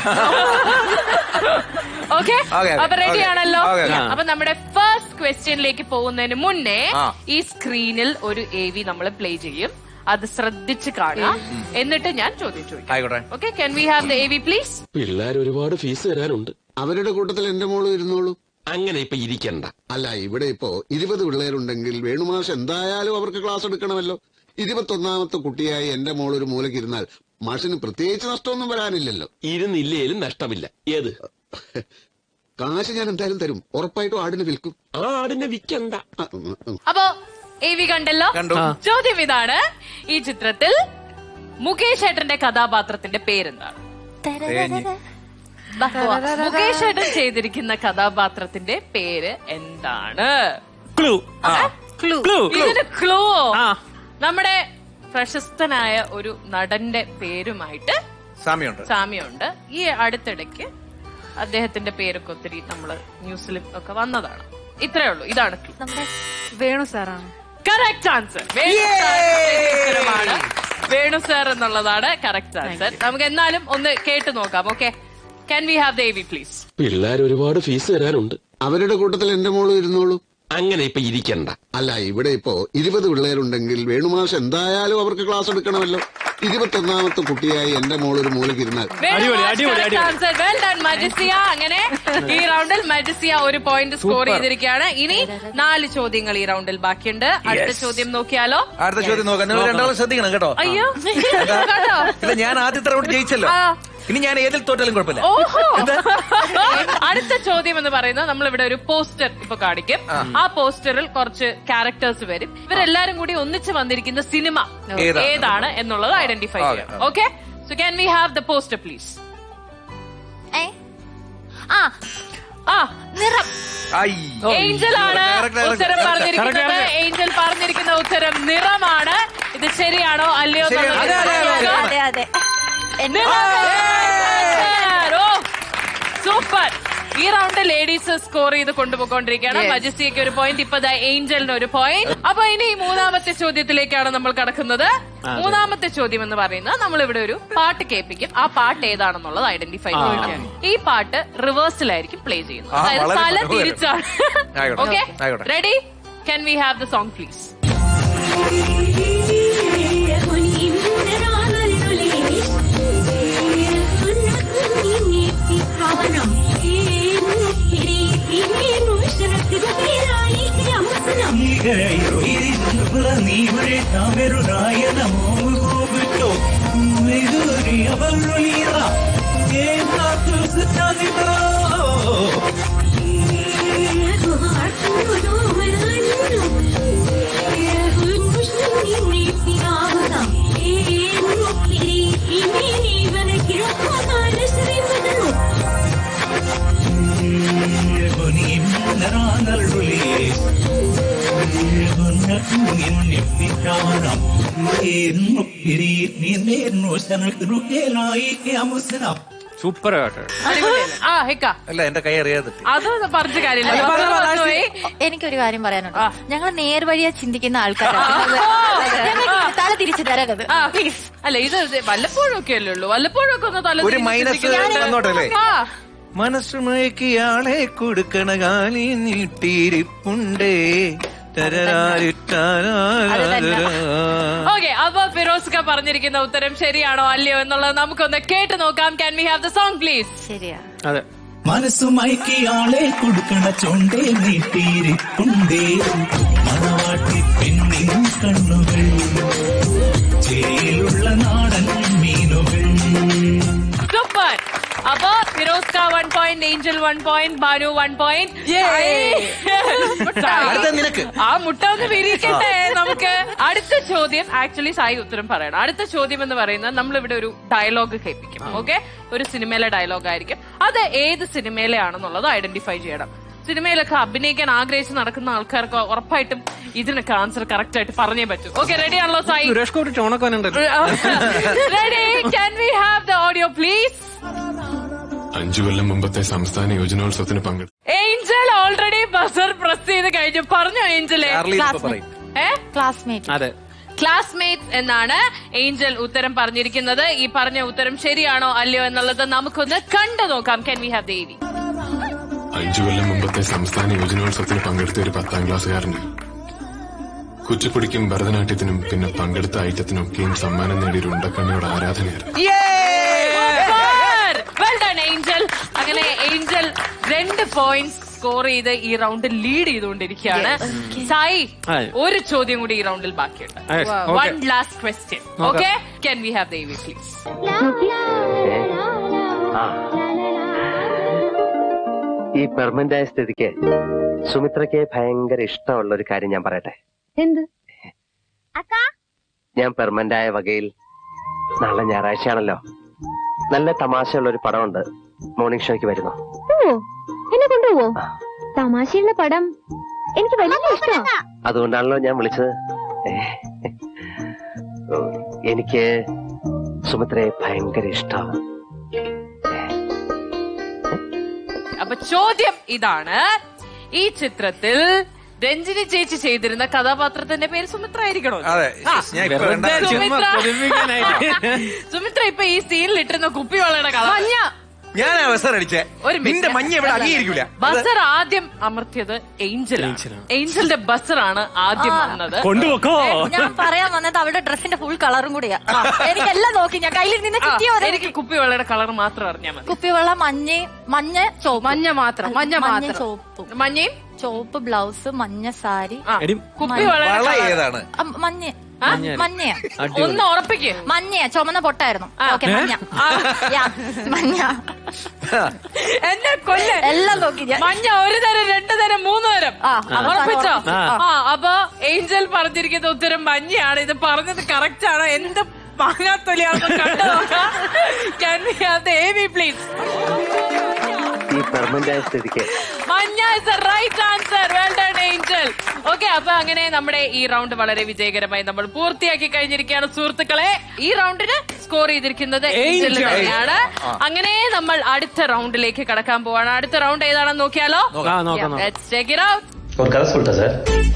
ഓക്കെ Okay, അപ്പൊ റെഡി okay. ആണല്ലോ Okay, okay. അപ്പൊ നമ്മുടെ ഫസ്റ്റ് ക്വസ്റ്റ്യനിലേക്ക് പോകുന്നതിന് മുന്നേ ആ. ഈ സ്ക്രീനിൽ ഒരു എ വി നമ്മൾ പ്ലേ ചെയ്യും അത് ശ്രദ്ധിച്ച് കാണാം എന്നിട്ട് ഞാൻ ചോദ്യം ചോദിക്കാം ആയിക്കോട്ടെ okay can we have the A V please പിള്ളേർ ഒരുപാട് ഫീസ് തരാനുണ്ട് അവരുടെ കൂട്ടത്തിൽ എന്റെ മോള് ഇരുന്നോളൂ അങ്ങനെ ഇപ്പൊ ഇരിക്കണ്ട അല്ല ഇവിടെ ഇപ്പോ ഇരുപത് പിള്ളേരുണ്ടെങ്കിൽ വേണുമാഷ് എന്തായാലും അവർക്ക് ക്ലാസ് എടുക്കണമല്ലോ ഇരുപത്തൊന്നാമത്തെ കുട്ടിയായി എന്റെ മോൾ ഒരു മൂലയ്ക്ക് ഇരുന്നാൽ മാഷിന് പ്രത്യേകിച്ച് നഷ്ടമൊന്നും വരാനില്ലല്ലോ ഇരുന്നില്ലേലും നഷ്ടമില്ല ഏത് കാശ് ഞാൻ എന്തായാലും തരും ഉറപ്പായിട്ടും ആടിന് വിൽക്കും ആ ആടിനെ വിൽക്കണ്ട ആ, ഉം, ഉം. അപ്പോ എ വി കണ്ടല്ലോ കണ്ടു. ചോദ്യം ഇതാണ് ഈ ചിത്രത്തിൽ മുകേഷ് ഏട്ടന്റെ കഥാപാത്രത്തിന്റെ പേരെന്താണ് മുകേഷ് ഏട്ടൻ ചെയ്തിരിക്കുന്ന കഥാപാത്രത്തിന്റെ പേര് എന്താണ് ക്ലൂ ക്ലൂ ക്ലൂ ഇതിന് ക്ലൂ ആ. നമ്മുടെ പ്രശസ്തനായ ഒരു നടന്റെ പേരുമായിട്ട് സാമ്യമുണ്ട് സാമ്യമുണ്ട് ഈ അടുത്തിടയ്ക്ക് അദ്ദേഹത്തിന്റെ പേരൊക്കെ ഒത്തിരി നമ്മള് ന്യൂസിലും ഒക്കെ വന്നതാണ് ഇത്രേ ഉള്ളൂ ഇതാണ് ക്ലൂ നമ്മുടെ വേണു സാറാണ് കറക്റ്റ് ആൻസർ വേണു സാറിന്റെ ഉത്തരമാണ് വേണു സാർ എന്നുള്ളതാണ് കറക്റ്റ് ആൻസർ നമുക്ക് എന്നാലും ഒന്ന് കേട്ട് നോക്കാം okay can we have the A V please പിള്ളേർ ഒരുപാട് ഫീസ് തരാനുണ്ട് അവരുടെ കൂട്ടത്തിൽ എന്റെ മോള് ഇരുന്നോളൂ അങ്ങനെ ഇപ്പൊ ഇരിക്കണ്ട അല്ല ഇവിടെ ഇപ്പോ ഇരുപത് പിള്ളേരുണ്ടെങ്കിൽ വേണുമാഷ് എന്തായാലും അവർക്ക് ക്ലാസ് എടുക്കണമല്ലോ ഇരുപത്തൊന്നാമത്തെ കുട്ടിയായി എന്റെ മോൾ ഒരു മൂലയ്ക്ക് ഇരുന്നാൽ അടിപൊളി, അടിപൊളി, അടിപൊളി. ആൻസർ വെൽ ഡൺ മജിസിയ അങ്ങനെ ഈ റൗണ്ടിൽ മജിസിയ ഒരു പോയിന്റ് സ്കോർ ചെയ്തിരിക്കുകയാണ് ഇനി നാല് ചോദ്യങ്ങൾ ഈ റൗണ്ടിൽ ബാക്കിയുണ്ട് അടുത്ത ചോദ്യം നോക്കിയാലോ അടുത്ത ചോദ്യം നോക്കാം നിങ്ങൾ രണ്ടാളും ശ്രദ്ധിക്കണം കേട്ടോ അയ്യോ കേട്ടോ ഇല്ല ഞാൻ ആദ്യത്തെ റൗണ്ട് ജയിച്ചല്ലോ ആ. ഇനി ഞാൻ ഏതിൽ തോറ്റാലും കുഴപ്പമില്ല ഓഹോ അടുത്ത ചോദ്യം എന്ന് പറയുന്നത് നമ്മൾ ഇവിടെ ഒരു പോസ്റ്റർ ഇപ്പൊ കാണിക്കും ആ പോസ്റ്ററിൽ കുറച്ച് ക്യാരക്ടേഴ്സ് വരും ഇവരെല്ലാരും കൂടി ഒന്നിച്ച് വന്നിരിക്കുന്ന സിനിമ ഏതാണ്? ഏതാണ് എന്നുള്ളത് ഐഡന്റിഫൈ ആ, ചെയ്യണം ആ. Okay so can we have the poster please ഏ? ആ ആ നിറം ഐ. ഏഞ്ചൽ ആണ് Correct, correct, ഉത്തരം correct. പറഞ്ഞിരിക്കുന്നത് ഏഞ്ചൽ പറഞ്ഞിരിക്കുന്ന ഉത്തരം നിറമാണ് ഇത് ശരിയാണോ അല്ലയോ ശരിയാണ്. എന്നുള്ളത് അതെ, അതെ, അതെ, നോക്കാം. അതെ അതെ എന്നെ സൂപ്പർ ഈ റൗണ്ട് ലേഡീസ് സ്കോർ ചെയ്ത് കൊണ്ടുപോയിക്കൊണ്ടിരിക്കുകയാണ് മജസ്റ്റിക്ക് ഒരു പോയിന്റ് ഇപ്പൊ ദാ ഏഞ്ചലിന് ഒരു പോയിന്റ് അപ്പൊ ഇനി മൂന്നാമത്തെ ചോദ്യത്തിലേക്കാണ് നമ്മൾ കടക്കുന്നത് മൂന്നാമത്തെ ചോദ്യം എന്ന് പറയുന്നത് നമ്മൾ ഇവിടെ ഒരു പാട്ട് കേൾപ്പിക്കും ആ പാട്ട് ഏതാണെന്നുള്ളത് ഐഡന്റിഫൈ ചെയ്യണം ഈ പാട്ട് റിവേഴ്സിലായിരിക്കും പ്ലേ ചെയ്യുന്നത് ആ, അതായത് വളരെ തല മനോഹരം. തിരിച്ചാണ് ആയിക്കോട്ടെ. ഓക്കെ ആയിക്കോട്ടെ. Ready can we have the song please super ആയിട്ട് അടിപൊളിയല്ലേ? ആ ഹെക്ക അല്ല എന്റെ കൈ അറിയാതെ അത് പറഞ്ഞ കാര്യമില്ല ബസർ വന്നുപോയി. എനിക്കൊരു കാര്യം പറയാനുണ്ട് ഞങ്ങൾ നേർവഴിയാ ചിന്തിക്കുന്ന ആൾക്കാരാണ് ഞങ്ങൾക്ക് തല തിരിച്ചു തരരുത് ആ, അല്ല ഇത് വല്ലപ്പോഴും ഒക്കെ അല്ലേ ഉള്ളൂ വല്ലപ്പോഴും ഒക്കെ ഒന്ന് തല ഒരു തിരിച്ച് മൈനസ് ചിന്തിക്കുന്നത്. വന്നോട്ടല്ലേ ആ, മനസ്സ് മയക്കിയാളെ കൊടുക്കണ കാലി നീട്ടിയിരിപ്പുണ്ടേ ഓക്കെ അപ്പൊ ഫിറോസ്ക പറഞ്ഞിരിക്കുന്ന ഉത്തരം ശരിയാണോ അല്ലയോ എന്നുള്ളത് നമുക്കൊന്ന് കേട്ട് നോക്കാം can we have the song please ശരിയാ അതെ മനസ്സു മയക്കിയാളെ കൊടുക്കണ ചൊണ്ടേ നീട്ടിയിരിപ്പുണ്ടേ മണവാട്ടി പെണ്ണിൻ കണ്ണുകൾ ചേലുള്ള നാടൻ മീനുകൾ സൂപ്പർ അപ്പൊ ഫിറോസ്ക one point Angel one point Banu one point അടുത്ത നിനക്ക് ആ മുട്ട ഒന്ന് വിരിക്കട്ടെ നമുക്ക് അടുത്ത ചോദ്യം ആക്ച്വലി സായി ഉത്തരം പറയണം അടുത്ത ചോദ്യം എന്ന് പറയുന്നത് നമ്മളിവിടെ ഒരു ഡയലോഗ് കേൾപ്പിക്കും ഓക്കെ ഒരു സിനിമയിലെ ഡയലോഗ് ആയിരിക്കും അത് ഏത് സിനിമയിലെ ആണെന്നുള്ളത് ഐഡന്റിഫൈ ചെയ്യണം സിനിമയിലൊക്കെ അഭിനയിക്കാൻ ആഗ്രഹിച്ച് നടക്കുന്ന ആൾക്കാർക്ക് ഉറപ്പായിട്ടും ഇതിനൊക്കെ ആൻസർ കറക്റ്റ് ആയിട്ട് പറഞ്ഞേ പറ്റൂ ഓക്കെ റെഡി ആണല്ലോ സായി സുരേഷ് ഗോപി ചോണൊക്കെ വന്നിട്ടുണ്ട് ready can we have the audio please അഞ്ചു കൊല്ലം മുമ്പത്തെ സംസ്ഥാന യോജനോത്സവത്തിന് പങ്കെടുത്തു ഏഞ്ചൽ ഓൾറെഡി ബസർ പ്രസ് ചെയ്ത് കഴിഞ്ഞു പറഞ്ഞോ ഏഞ്ചലെ ചാർലി ഇതൊക്കെ പറയും ഏ ക്ലാസ്മേറ്റ് അതെ ക്ലാസ്മേറ്റ്സ് എന്നാണ് ഏഞ്ചൽ ഉത്തരം പറഞ്ഞിരിക്കുന്നത് ഈ പറഞ്ഞ ഉത്തരം ശരിയാണോ അല്ലയോ എന്നുള്ളത് നമുക്കൊന്ന് കണ്ടു നോക്കാം കെൻ വി ഹാവ് ദേവി അഞ്ചു കൊല്ലം മുമ്പത്തെ സംസ്ഥാന യോജനോത്സവത്തിന് പങ്കെടുത്ത ഒരു പത്താം ക്ലാസ്സുകാരന് കുച്ചിപ്പുടിക്കും ഭരതനാട്യത്തിനും പിന്നെ പങ്കെടുത്ത ഐറ്റത്തിനൊക്കെയും സമ്മാനം നേടിയ ഒരു ഉണ്ടക്കണ്ണിയോട് ആരാധനയായിരുന്നു വെൽ ഡൺ ഏഞ്ചൽ അങ്ങനെ ഏഞ്ചൽ രണ്ട് പോയിന്റ്സ് സ്കോർ ചെയ്ത് ഈ റൗണ്ട് ലീഡ് ചെയ്തുകൊണ്ടിരിക്കുകയാണ് സായി Aye. ഒരു ചോദ്യം കൂടി ഈ റൗണ്ടിൽ ബാക്കിയുണ്ട് Yes, okay. One last question okay can we have the V please ഈ പെർമനന്റ് ആയ സ്ഥിതിക്ക് സുമിത്രയ്ക്ക് ഭയങ്കര ഇഷ്ടമുള്ള ഒരു കാര്യം ഞാൻ പറയട്ടെ എന്ത് ഞാൻ പെർമനന്റ് ആയ വകയിൽ നാളെ ഞായറാഴ്ചയാണല്ലോ നല്ല തമാശയുള്ള ഒരു പടമുണ്ട് മോർണിംഗ് ഷോയ്ക്ക് വരുന്നു ഓ എന്നെ കൊണ്ടുപോവോ തമാശയുള്ള പടം എനിക്ക് വലിയ ഇഷ്ടമാ അതുകൊണ്ടാണല്ലോ ഞാൻ വിളിച്ചത് ഏ, ഓ, എനിക്ക് സുമിത്രയെ ഭയങ്കര ഇഷ്ടമാണ് അപ്പൊ ചോദ്യം ഇതാണ് ഈ ചിത്രത്തിൽ രഞ്ജിനി ചേച്ചി ചെയ്തിരുന്ന കഥാപാത്രത്തിന്റെ പേര് സുമിത്ര ആയിരിക്കണോ അതെ ആ. ഞാൻ ഇപ്പൊ വെറുതെ രണ്ടാം- ചുമ്മാ സുമിത്ര. കൊതിപ്പിക്കാനായിട്ട്. സുമിത്ര ഇപ്പൊ ഈ സീനിൽ ഇട്ടിരുന്ന കുപ്പിവളയുടെ കഥ മഞ്ഞ ഞാൻ അവസരം അടിച്ചേ ഒരു minute. നിന്റെ മഞ്ഞ ഇവിടെ അംഗീകരിക്കൂല ബസർ ആദ്യം അമർത്തിയത് ഏഞ്ചലാണ് ഏഞ്ചലിന്റെ ബസറാണ് ആദ്യം വന്നത് കൊണ്ടുപോക്കോ ഞാൻ പറയാൻ വന്നത് അവളുടെ ഡ്രസ്സിന്റെ ഫുൾ കളറും കൂടിയാ എനിക്കെല്ലാം നോക്കി ഞാൻ കയ്യിൽ നിന്ന് ആ, കിട്ടിയോ എനിക്ക് കുപ്പിവളയുടെ കളർ മാത്രം അറിഞ്ഞാൽ മതി കുപ്പിവെള്ള മഞ്ഞ മഞ്ഞ ചോപ്പ് മഞ്ഞ മാത്രം മഞ്ഞ മാത്രം ചോപ്പും മഞ്ഞയും ചോപ്പ് ബ്ലൗസ് മഞ്ഞ സാരി ആ, എടി, കുപ്പിവളയുടെ വള colour. ഏതാണ് ആ, മഞ്ഞ മഞ്ഞയാ അടിപൊളി ഒന്ന് ഉറപ്പിക്ക് മഞ്ഞയാ ചുമന്ന പൊട്ടായിരുന്നു ആ. ഓക്കെ മഞ്ഞ യാ, മഞ്ഞ എന്നെ കൊല്ല എല്ലാം നോക്കി ഞാൻ മഞ്ഞ ഒരു തരം രണ്ടു തരം മൂന്ന് തരം ആ, ഉറപ്പിച്ചോ ആ. ആ അപ്പൊ ഏഞ്ചൽ പറഞ്ഞിരിക്കുന്ന ഉത്തരം മഞ്ഞയാണ് ഇത് പറഞ്ഞത് കറക്റ്റ് ആണ് എന്ത് മാങ്ങാത്തൊലിയാണെന്ന് കണ്ടു നോക്കാം can we have the A V please ഈ പെർമനന്റ് ആയ സ്ഥിതിക്ക് മഞ്ഞ is the right answer well done Angel okay അപ്പൊ അങ്ങനെ നമ്മുടെ ഈ റൗണ്ട് വളരെ വിജയകരമായി നമ്മൾ പൂർത്തിയാക്കി കഴിഞ്ഞിരിക്കുകയാണ് സുഹൃത്തുക്കളെ ഈ റൗണ്ടിന് സ്കോർ ചെയ്തിരിക്കുന്നത് ഏഞ്ചൽ Angel. തന്നെയാണ് അങ്ങനെ നമ്മൾ അടുത്ത റൗണ്ടിലേക്ക് കടക്കാൻ പോവാണ് അടുത്ത റൗണ്ട് ഏതാണെന്ന് നോക്കിയാലോ ആ നോക്കാം നോക്കാം. Let's check it out. ஒரு கதை சொல்லிட்டேன் சார்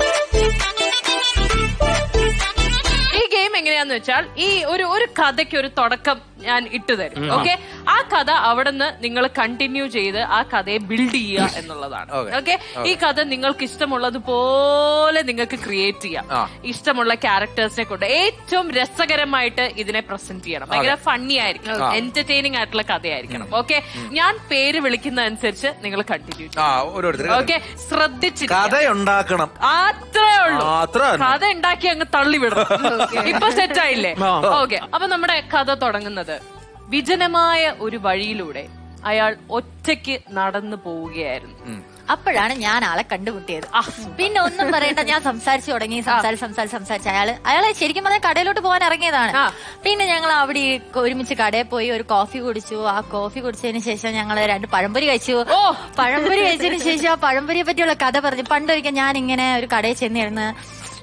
ഈ ഗെയിം എങ്ങനെയാന്ന് വെച്ചാൽ ഈ ഒരു ഒരു കഥയ്ക്ക് ഒരു തുടക്കം ഞാൻ ഇട്ടു തരും ഓക്കെ ആ കഥ അവിടെ നിന്ന് നിങ്ങൾ കണ്ടിന്യൂ ചെയ്ത് ആ കഥയെ ബിൽഡ് ചെയ്യുക എന്നുള്ളതാണ് Okay. ഓക്കെ ഈ കഥ നിങ്ങൾക്ക് ഇഷ്ടമുള്ളതുപോലെ നിങ്ങൾക്ക് ക്രിയേറ്റ് ചെയ്യാം ആ. ഇഷ്ടമുള്ള ക്യാരക്ടേഴ്സിനെ കൊണ്ട് ഏറ്റവും രസകരമായിട്ട് ഇതിനെ പ്രസന്റ് ചെയ്യണം ഭയങ്കര ഫണ്ണി ആയിരിക്കണം എന്റർടൈനിങ് ആയിട്ടുള്ള കഥയായിരിക്കണം ഓക്കെ ഞാൻ പേര് വിളിക്കുന്ന അനുസരിച്ച് നിങ്ങൾ കണ്ടിന്യൂ ആ ഓരോരുത്തർ ഓക്കെ ശ്രദ്ധിച്ചിരിക്കുക കഥയുണ്ടാക്കണം അത്രേ ഉള്ളൂ ആ, അത്ര തന്നെ. കഥ ഉണ്ടാക്കി അങ്ങ് തള്ളിവിടും ഇപ്പൊ സെറ്റ് ആയില്ലേ ആ. ഓക്കെ അപ്പൊ നമ്മുടെ കഥ തുടങ്ങുന്നത് വിജനമായ ഒരു വഴിയിലൂടെ അയാൾ ഒറ്റയ്ക്ക് നടന്നു പോവുകയായിരുന്നു അപ്പോഴാണ് ഞാൻ ആളെ കണ്ടുമുട്ടിയത് പിന്നെ ഒന്നും പറയണ്ട ഞാൻ സംസാരിച്ചു തുടങ്ങി സംസാരിച്ച് സംസാരിച്ച് സംസാരിച്ച് അയാള് അയാള് ശരിക്കും പറഞ്ഞാൽ കടയിലോട്ട് പോകാൻ ഇറങ്ങിയതാണ് പിന്നെ ഞങ്ങൾ അവിടെ ഈ ഒരുമിച്ച് കടയിൽ പോയി ഒരു കോഫി കുടിച്ചു ആ കോഫി കുടിച്ചതിന് ശേഷം ഞങ്ങൾ രണ്ട് പഴംപൊരി കഴിച്ചു പഴംപൊരി കഴിച്ചതിന് ശേഷം ആ പഴംപൊരിയെ പറ്റിയുള്ള കഥ പറഞ്ഞു പണ്ടൊരിക്കൽ ഞാൻ ഇങ്ങനെ ഒരു കടയിൽ ചെന്നിരുന്ന്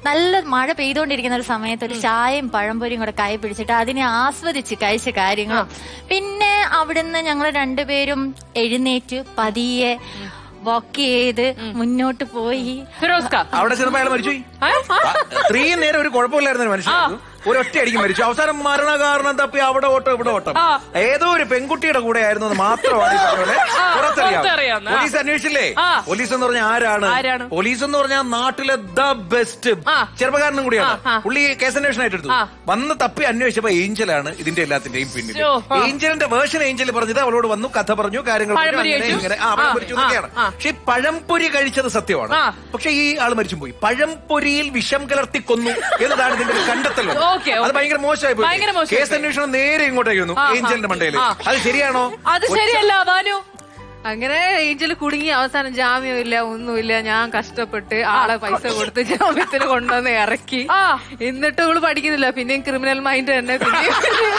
നല്ല മഴ പെയ്തുകൊണ്ടിരിക്കുന്ന ഒരു സമയത്ത് ഒരു ചായയും പഴംപൊരിയും കൂടെ കൈ പിടിച്ചിട്ട് അതിനെ ആസ്വദിച്ച് കഴിച്ച കാര്യങ്ങളും പിന്നെ അവിടുന്ന് ഞങ്ങൾ രണ്ടുപേരും എഴുന്നേറ്റ് പതിയെ വോക്ക് ചെയ്ത് മുന്നോട്ട് പോയി ഫിറോസ്ക അവിടെ ചെന്നപ്പോ അയാൾ മരിച്ചു ഇത്രയും നേരം ഒരു കുഴപ്പമില്ലായിരുന്നു ഒരു മനുഷ്യനായിരുന്നു ഒരൊറ്റ അടിക്ക് മരിച്ചു അവസാനം മരണ കാരണം തപ്പി അവിടെ ഓട്ടം ഇവിടെ ഓട്ടം ഏതോ ഒരു പെൺകുട്ടിയുടെ കൂടെ ആയിരുന്നു എന്ന് മാത്രമാണ് ഈ പറഞ്ഞ പോലെ പുറത്തറിയാം പുറത്തറിയാവുന്ന, ആ. പോലീസ് അന്വേഷിച്ചില്ലേ ആ. പോലീസ് എന്ന് പറഞ്ഞാൽ ആരാണ് ആരാണ്? പോലീസ് എന്ന് പറഞ്ഞാൽ നാട്ടിലെ ദ ബെസ്റ്റ് ചെറുപ്പക്കാരനും കൂടിയാണ് ആ, ആ. പുള്ളി കേസ് അന്വേഷണമായിട്ട് എടുത്തു വന്ന് തപ്പി അന്വേഷിച്ചപ്പോ ഏഞ്ചലാണ് ഇതിന്റെ എല്ലാത്തിന്റെയും പിന്നിൽ ഓ, ആ. ഏഞ്ചലിന്റെ വേർഷൻ ഏഞ്ചൽ പറഞ്ഞത് അവളോട് വന്നു കഥ പറഞ്ഞു കാര്യങ്ങൾ പറഞ്ഞു, പഴംപൊരി അങ്ങനെ കഴിച്ചു. ഇങ്ങനെ ആ പഴം പൊരിച്ചു ആ, എന്നൊക്കെയാണ് ആ. പക്ഷെ ഈ പഴംപൊരി കഴിച്ചത് സത്യമാണ് പക്ഷെ ഈ ആള് മരിച്ചും പോയി പഴംപൊരിയിൽ വിഷം കലർത്തി കൊന്നു എന്നതാണ് ഇതിന്റെ ഒരു കണ്ടെത്തൽ വന്നത്. ഓക്കെ, അത് ഓക്കെ. ഭയങ്കര മോശമായി പോയി ഭയങ്കര മോശമായി കേസ് അന്വേഷണം നേരെ ഇങ്ങോട്ടേക്ക് വന്നു ആ, ആ. ഏഞ്ചലിന്റെ മണ്ടയിൽ ആ. അത് ശരിയാണോ അത് ശരിയല്ല ബാനു അങ്ങനെ ഏഞ്ചൽ കുടുങ്ങി അവസാനം ജാമ്യമില്ല ഒന്നുമില്ല ഞാൻ കഷ്ടപ്പെട്ട് ആളെ പൈസ കൊടുത്ത് ജാമ്യത്തിന് കൊണ്ടുവന്ന് ഇറക്കി എന്നിട്ട് ഇവള് പഠിക്കുന്നില്ല പിന്നെയും ക്രിമിനൽ മൈൻഡ് തന്നെ പിന്നെയും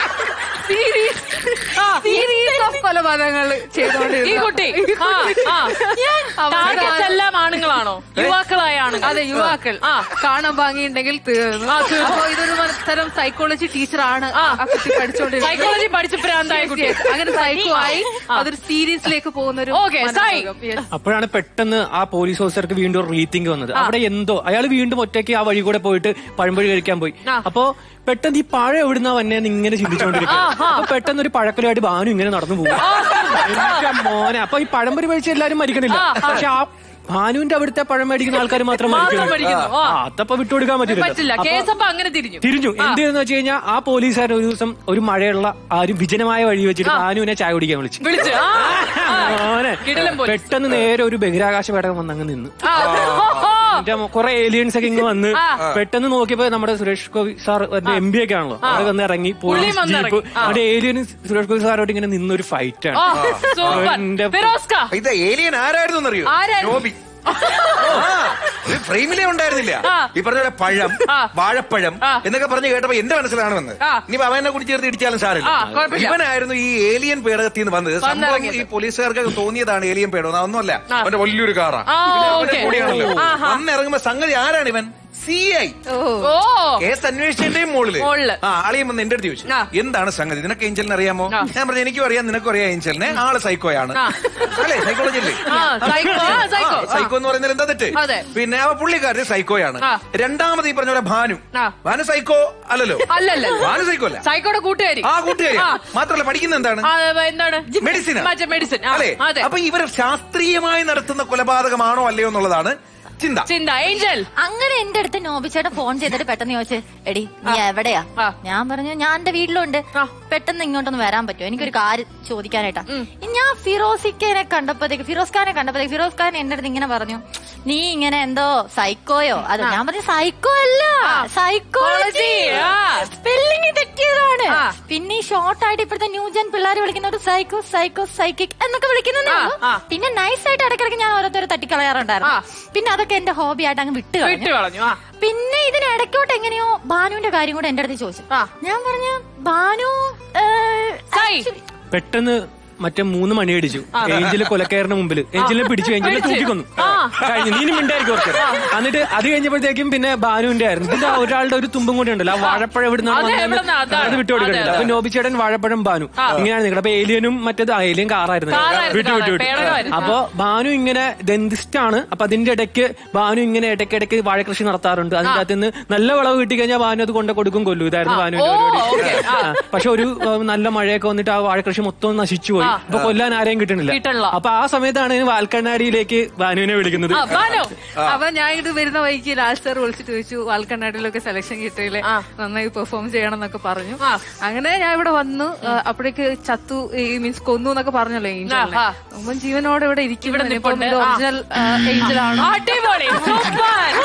സീരീസ് ഓഫ് കൊലപാതകങ്ങൾ ചെയ്തോണ്ടിരുന്നു ഈ കുട്ടി ആ, ആ. ടാർഗറ്റ് എല്ലാം ആണുങ്ങളാണോ യുവാക്കളായ ആണുങ്ങൾ അതെ യുവാക്കൾ കാണാൻ ഭംഗിയുണ്ടെങ്കിൽ തീർന്നു അപ്പൊ ഇതൊരു തരം സൈക്കോളജി ടീച്ചറാണ് ആ കുട്ടി പഠിച്ചോണ്ടിരുന്നത് സൈക്കോളജി പഠിച്ച് ഭ്രാന്തായ കുട്ടി. Yes, yes. അങ്ങനെ സൈക്കോ ആയി അതൊരു സീരീസിലേക്ക് പോകുന്ന ഒരു Okay, സായി. അപ്പോഴാണ് പെട്ടെന്ന് ആ പോലീസ് ഓഫീസർക്ക് വീണ്ടും ഒരു റീത്തിങ് വന്നത് അവിടെ എന്തോ അയാൾ വീണ്ടും ഒറ്റയ്ക്ക് ആ വഴി കൂടെ പോയിട്ട് പഴംപൊഴി കഴിക്കാൻ പോയി അപ്പോ പെട്ടെന്ന് ഈ പഴം എവിടുന്നാ വന്നേന്ന് ഇങ്ങനെ ചിന്തിച്ചുകൊണ്ടിരിക്കും അപ്പൊ പെട്ടെന്ന് ഒരു പഴക്കലായിട്ട് ഭാനു ഇങ്ങനെ നടന്നു പോകും എന്റെ മോനെ അപ്പൊ ഈ പഴംപൊരി കഴിച്ച് എല്ലാരും മരിക്കണില്ല പക്ഷെ ആ ഭാനുവിന്റെ അവിടുത്തെ പഴം മേടിക്കുന്ന ആൾക്കാർ മാത്രം മാത്രം മരിക്കുന്നു മരിക്കുന്നു. ആ. ആ, അതപ്പോ വിട്ടുകൊടുക്കാൻ പറ്റില്ല പറ്റില്ല കേസ് അപ്പൊ അങ്ങനെ തിരിഞ്ഞു തിരിഞ്ഞു എന്ത് ചെയ്തെന്ന് വെച്ച് കഴിഞ്ഞാൽ ആ പോലീസുകാർ ഒരു ദിവസം ഒരു മഴയുള്ള ആ ഒരു വിജനമായ വഴി വെച്ചിട്ട് ഭാനുവിനെ ചായ കുടിക്കാൻ വിളിച്ചു വിളിച്ചു ആ, ആ. മോനെ കിടിലൻ പോലീസ്. പെട്ടെന്ന് നേരെ ഒരു ബഹിരാകാശ പേടകം വന്നങ്ങ് നിന്ന് ആ. എന്റെ കുറെ ഏലിയൻസ് ഒക്കെ ഇങ്ങ് വന്ന് ആ. പെട്ടെന്ന് നോക്കിയപ്പോ നമ്മുടെ Suresh Gopi sir M P ഒക്കെ ആണല്ലോ അവിടെ വന്ന് ഇറങ്ങി പോലീസ് വന്നിറങ്ങി. ജീപ്പ് ആ. അവിടെ ഏലിയനും സുരേഷ് ഗോപി സാറോട് ഇങ്ങനെ നിന്നൊരു ഫൈറ്റ് ആ, ആണ് സൂപ്പർ എന്റെ ഫിറോസ്ക ഇത് ഏലിയൻ ആരായിരുന്നു എന്നറിയോ ആരായിരുന്നു? നോബി ഫ്രെയിമിലേ ഉണ്ടായിരുന്നില്ല ആ. ഈ പറഞ്ഞ പോലെ പഴം ആ. വാഴപ്പഴം ആ. എന്നൊക്കെ പറഞ്ഞ് കേട്ടപ്പോ എന്റെ മനസ്സിലാണ് വന്നത് ആ. ഇനിയിപ്പോ അവനെ കൂടി ചേർത്ത് ഇടിച്ചാലും സാറില്ല ആ, കുഴപ്പമില്ല. ഇവനായിരുന്നു ഈ ഏലിയൻ പേടകത്തിൽ നിന്ന് വന്നത് സംഭവം വന്നിറങ്ങിയത്. ഈ പോലീസുകാർക്ക് തോന്നിയതാണ് ഏലിയൻ പേടകം അതൊന്നുമല്ല ആ. അവന്റെ വലിയൊരു കാറാ ആ, പിന്നെ അവന്റെ ഓക്കേ. കൂടെയാണല്ലോ ആഹാ. വന്നിറങ്ങുമ്പോ സംഗതി ആരാണ് ഇവൻ സി ഐ ഓ കേസ് അന്വേഷിച്ചതിന്റെയും മുകളില് മോളില്. ആ ആളിയും വന്ന് എന്റെ അടുത്ത് ചോദിച്ചു ആ. എന്താണ് സംഗതി നിനക്ക് ഏഞ്ചലിനെ അറിയാമോ ആ. ഞാൻ പറഞ്ഞു എനിക്കും അറിയാം നിനക്കും അറിയാം ഏഞ്ചലിനെ ആള് സൈക്കോയാണ് ആ. അല്ലേ സൈക്കോളജി അല്ലേ ആ, psycho, ആ, psycho. ആ, സൈക്കോ എന്ന് പറയുന്നത് എന്താ തെറ്റ് അതെ. പിന്നെ ആ പുള്ളിക്കാരൻ സൈക്കോയാണ് ആ. രണ്ടാമത് ഈ പറഞ്ഞ പോലെ ഭാനു ആ. ഭാനു സൈക്കോ അല്ലല്ലോ അല്ലല്ല ഭാനു സൈക്കോ അല്ല സൈക്കോടെ കൂട്ടുകാരി ആ കൂട്ടുകാരി ആ. മാത്രമല്ല പഠിക്കുന്ന എന്താണ് ആ, എന്താണ് മെഡിസിൻ മറ്റേ മെഡിസിൻ ആ, അല്ലേ അതെ അപ്പൊ ഇവർ ശാസ്ത്രീയമായി നടത്തുന്ന കൊലപാതകമാണോ അല്ലയോ എന്നുള്ളതാണ് ചിന്ത ചിന്ത ഏഞ്ചൽ അങ്ങനെ എന്റെ അടുത്ത് നോബിച്ചേട്ടൻ ഫോൺ ചെയ്തിട്ട് പെട്ടെന്ന് ചോദിച്ചു എടി നീ എവിടെയാ ഞാൻ പറഞ്ഞു ഞാൻ എന്റെ വീട്ടിലുണ്ട് പെട്ടെന്ന് ഇങ്ങോട്ടൊന്ന് വരാൻ പറ്റുമോ എനിക്കൊരു കാര്യം ചോദിക്കാനായിട്ടാ ഞാൻ ഫിറോസിക്കനെ കണ്ടപ്പോഴത്തേക്ക് ഫിറോസ് ഖാനെ കണ്ടപ്പോഴത്തേക്ക് ഫിറോസ് ഖാൻ എന്റെ അടുത്ത് ഇങ്ങനെ പറഞ്ഞു നീ ഇങ്ങനെ എന്തോ സൈക്കോയോ അത് ഞാൻ പറഞ്ഞു സൈക്കോ അല്ല സൈക്കോളജി ആ. സ്പെല്ലിംഗ് തെറ്റിയതാണ് പിന്നെ ഈ ഷോർട്ട് ആയിട്ട് ഇപ്പോഴത്തെ ന്യൂജൻ പിള്ളേർ വിളിക്കുന്ന ഒരു സൈക്കോ സൈക്കോ സൈക്കിക് എന്നൊക്കെ വിളിക്കുന്നേ ഉള്ളൂ. പിന്നെ നൈസ് ആയിട്ട് ഇടയ്ക്കിടയ്ക്ക് ഞാൻ ഓരോരുത്തരെ തട്ടിക്കളയാറുണ്ടായിരുന്നു പിന്നെ അതൊക്കെ എന്റെ ഹോബി ആയിട്ട് അങ്ങ് വിട്ട് വിട്ടു കളഞ്ഞു ആ പിന്നെ ഇതിനിടയ്ക്കോട്ട് എങ്ങനെയോ ഭാനുവിന്റെ കാര്യം കൂടെ എന്റെ അടുത്ത് ചോദിച്ചു ഞാൻ പറഞ്ഞു ഭാനു ഏ, actually- പെട്ടെന്ന് മറ്റേ മൂന്ന് മണിയടിച്ചു ഏഞ്ചല് കൊലക്കയറിന് മുമ്പിൽ ഏഞ്ചലിനെ പിടിച്ചു ഏഞ്ചലിനെ പിടിച്ച്. തൂക്കിക്കൊന്നു ആ. കഴിഞ്ഞു നീ മിണ്ടായിരിക്കും കുറച്ച് എന്നിട്ട് അത് കഴിഞ്ഞപ്പോഴത്തേക്കും പിന്നെ ബാനുവിന്റെ ആയിരുന്നു ഇതിന്റെ ഒരാളുടെ ഒരു തുമ്പും കൂടി ഉണ്ടല്ലോ ആ വാഴപ്പഴം എവിടുന്നാണ് അതെ, വന്നതെന്ന് എവിടുന്നാ? അതാണ്. അത് വിട്ടുകൊടുക്കുന്നുണ്ട് അതെ, അപ്പൊ അതെ. നോബിച്ചേട്ടൻ വാഴപ്പഴം ബാനു ഇങ്ങനെയാണ് നിങ്ങളുടെ അപ്പൊ ഏലിയനും മറ്റേത് ആ, ഏലിയൻ കാറായിരുന്നു കാറായിരുന്നു, വിട്ടു വിട്ടു വിട്ടു പേടകമായിരുന്നു. അപ്പൊ ബാനു ഇങ്ങനെ ഡെന്റിസ്റ്റ് ആണ് അപ്പൊ അതിന്റെ ഇടയ്ക്ക് ബാനു ഇങ്ങനെ ഇടയ്ക്കിടയ്ക്ക് വാഴകൃഷി നടത്താറുണ്ട് അതിന്റെ അകത്ത് നിന്ന് നല്ല വിളവ് കിട്ടി കഴിഞ്ഞാൽ ബാനു അത് കൊണ്ട് കൊടുക്കും കൊല്ലു ഇതായിരുന്നു ബാനുവിന്റെ ഓ, പരിപാടി ഓക്കേ, ആ. ആ, പക്ഷെ ഒരു ആ, നല്ല മഴയൊക്കെ വന്നിട്ട് ആ വാഴകൃഷി മൊത്തം നശിച്ചു പോയി അപ്പൊ കൊല്ലാൻ ആരെയും കിട്ടണില്ല കിട്ടണില്ല. അപ്പൊ ആ സമയത്താണ് വാൽക്കണ്ണാടിയിലേക്ക് ബാനുവിനെ വിളിക്കുന്നത് ആ ബാനു അപ്പൊ ഞാൻ ഇത് വരുന്ന വഴിക്ക് രാജ് സാർ വിളിച്ചിട്ട് ചോദിച്ചു വാൽക്കണ്ണാടിയിലൊക്കെ സെലക്ഷൻ കിട്ടിയില്ലേ നന്നായി പെർഫോം ചെയ്യണം എന്നൊക്കെ പറഞ്ഞു അങ്ങനെ ഞാൻ ഇവിടെ വന്നു ആ, അപ്പോഴേക്ക് ചത്തു ഈ മീൻസ് കൊന്നു എന്നൊക്കെ പറഞ്ഞല്ലോ ഏഞ്ചലിനെ ആ. അപ്പം ജീവനോടെ ഇവിടെ ഇരിക്കുന്നു നിൽപ്പുണ്ട്. ആ. ഒറിജിനൽ ഏഞ്ചൽ ആണോ അടിപൊളി സൂപ്പർ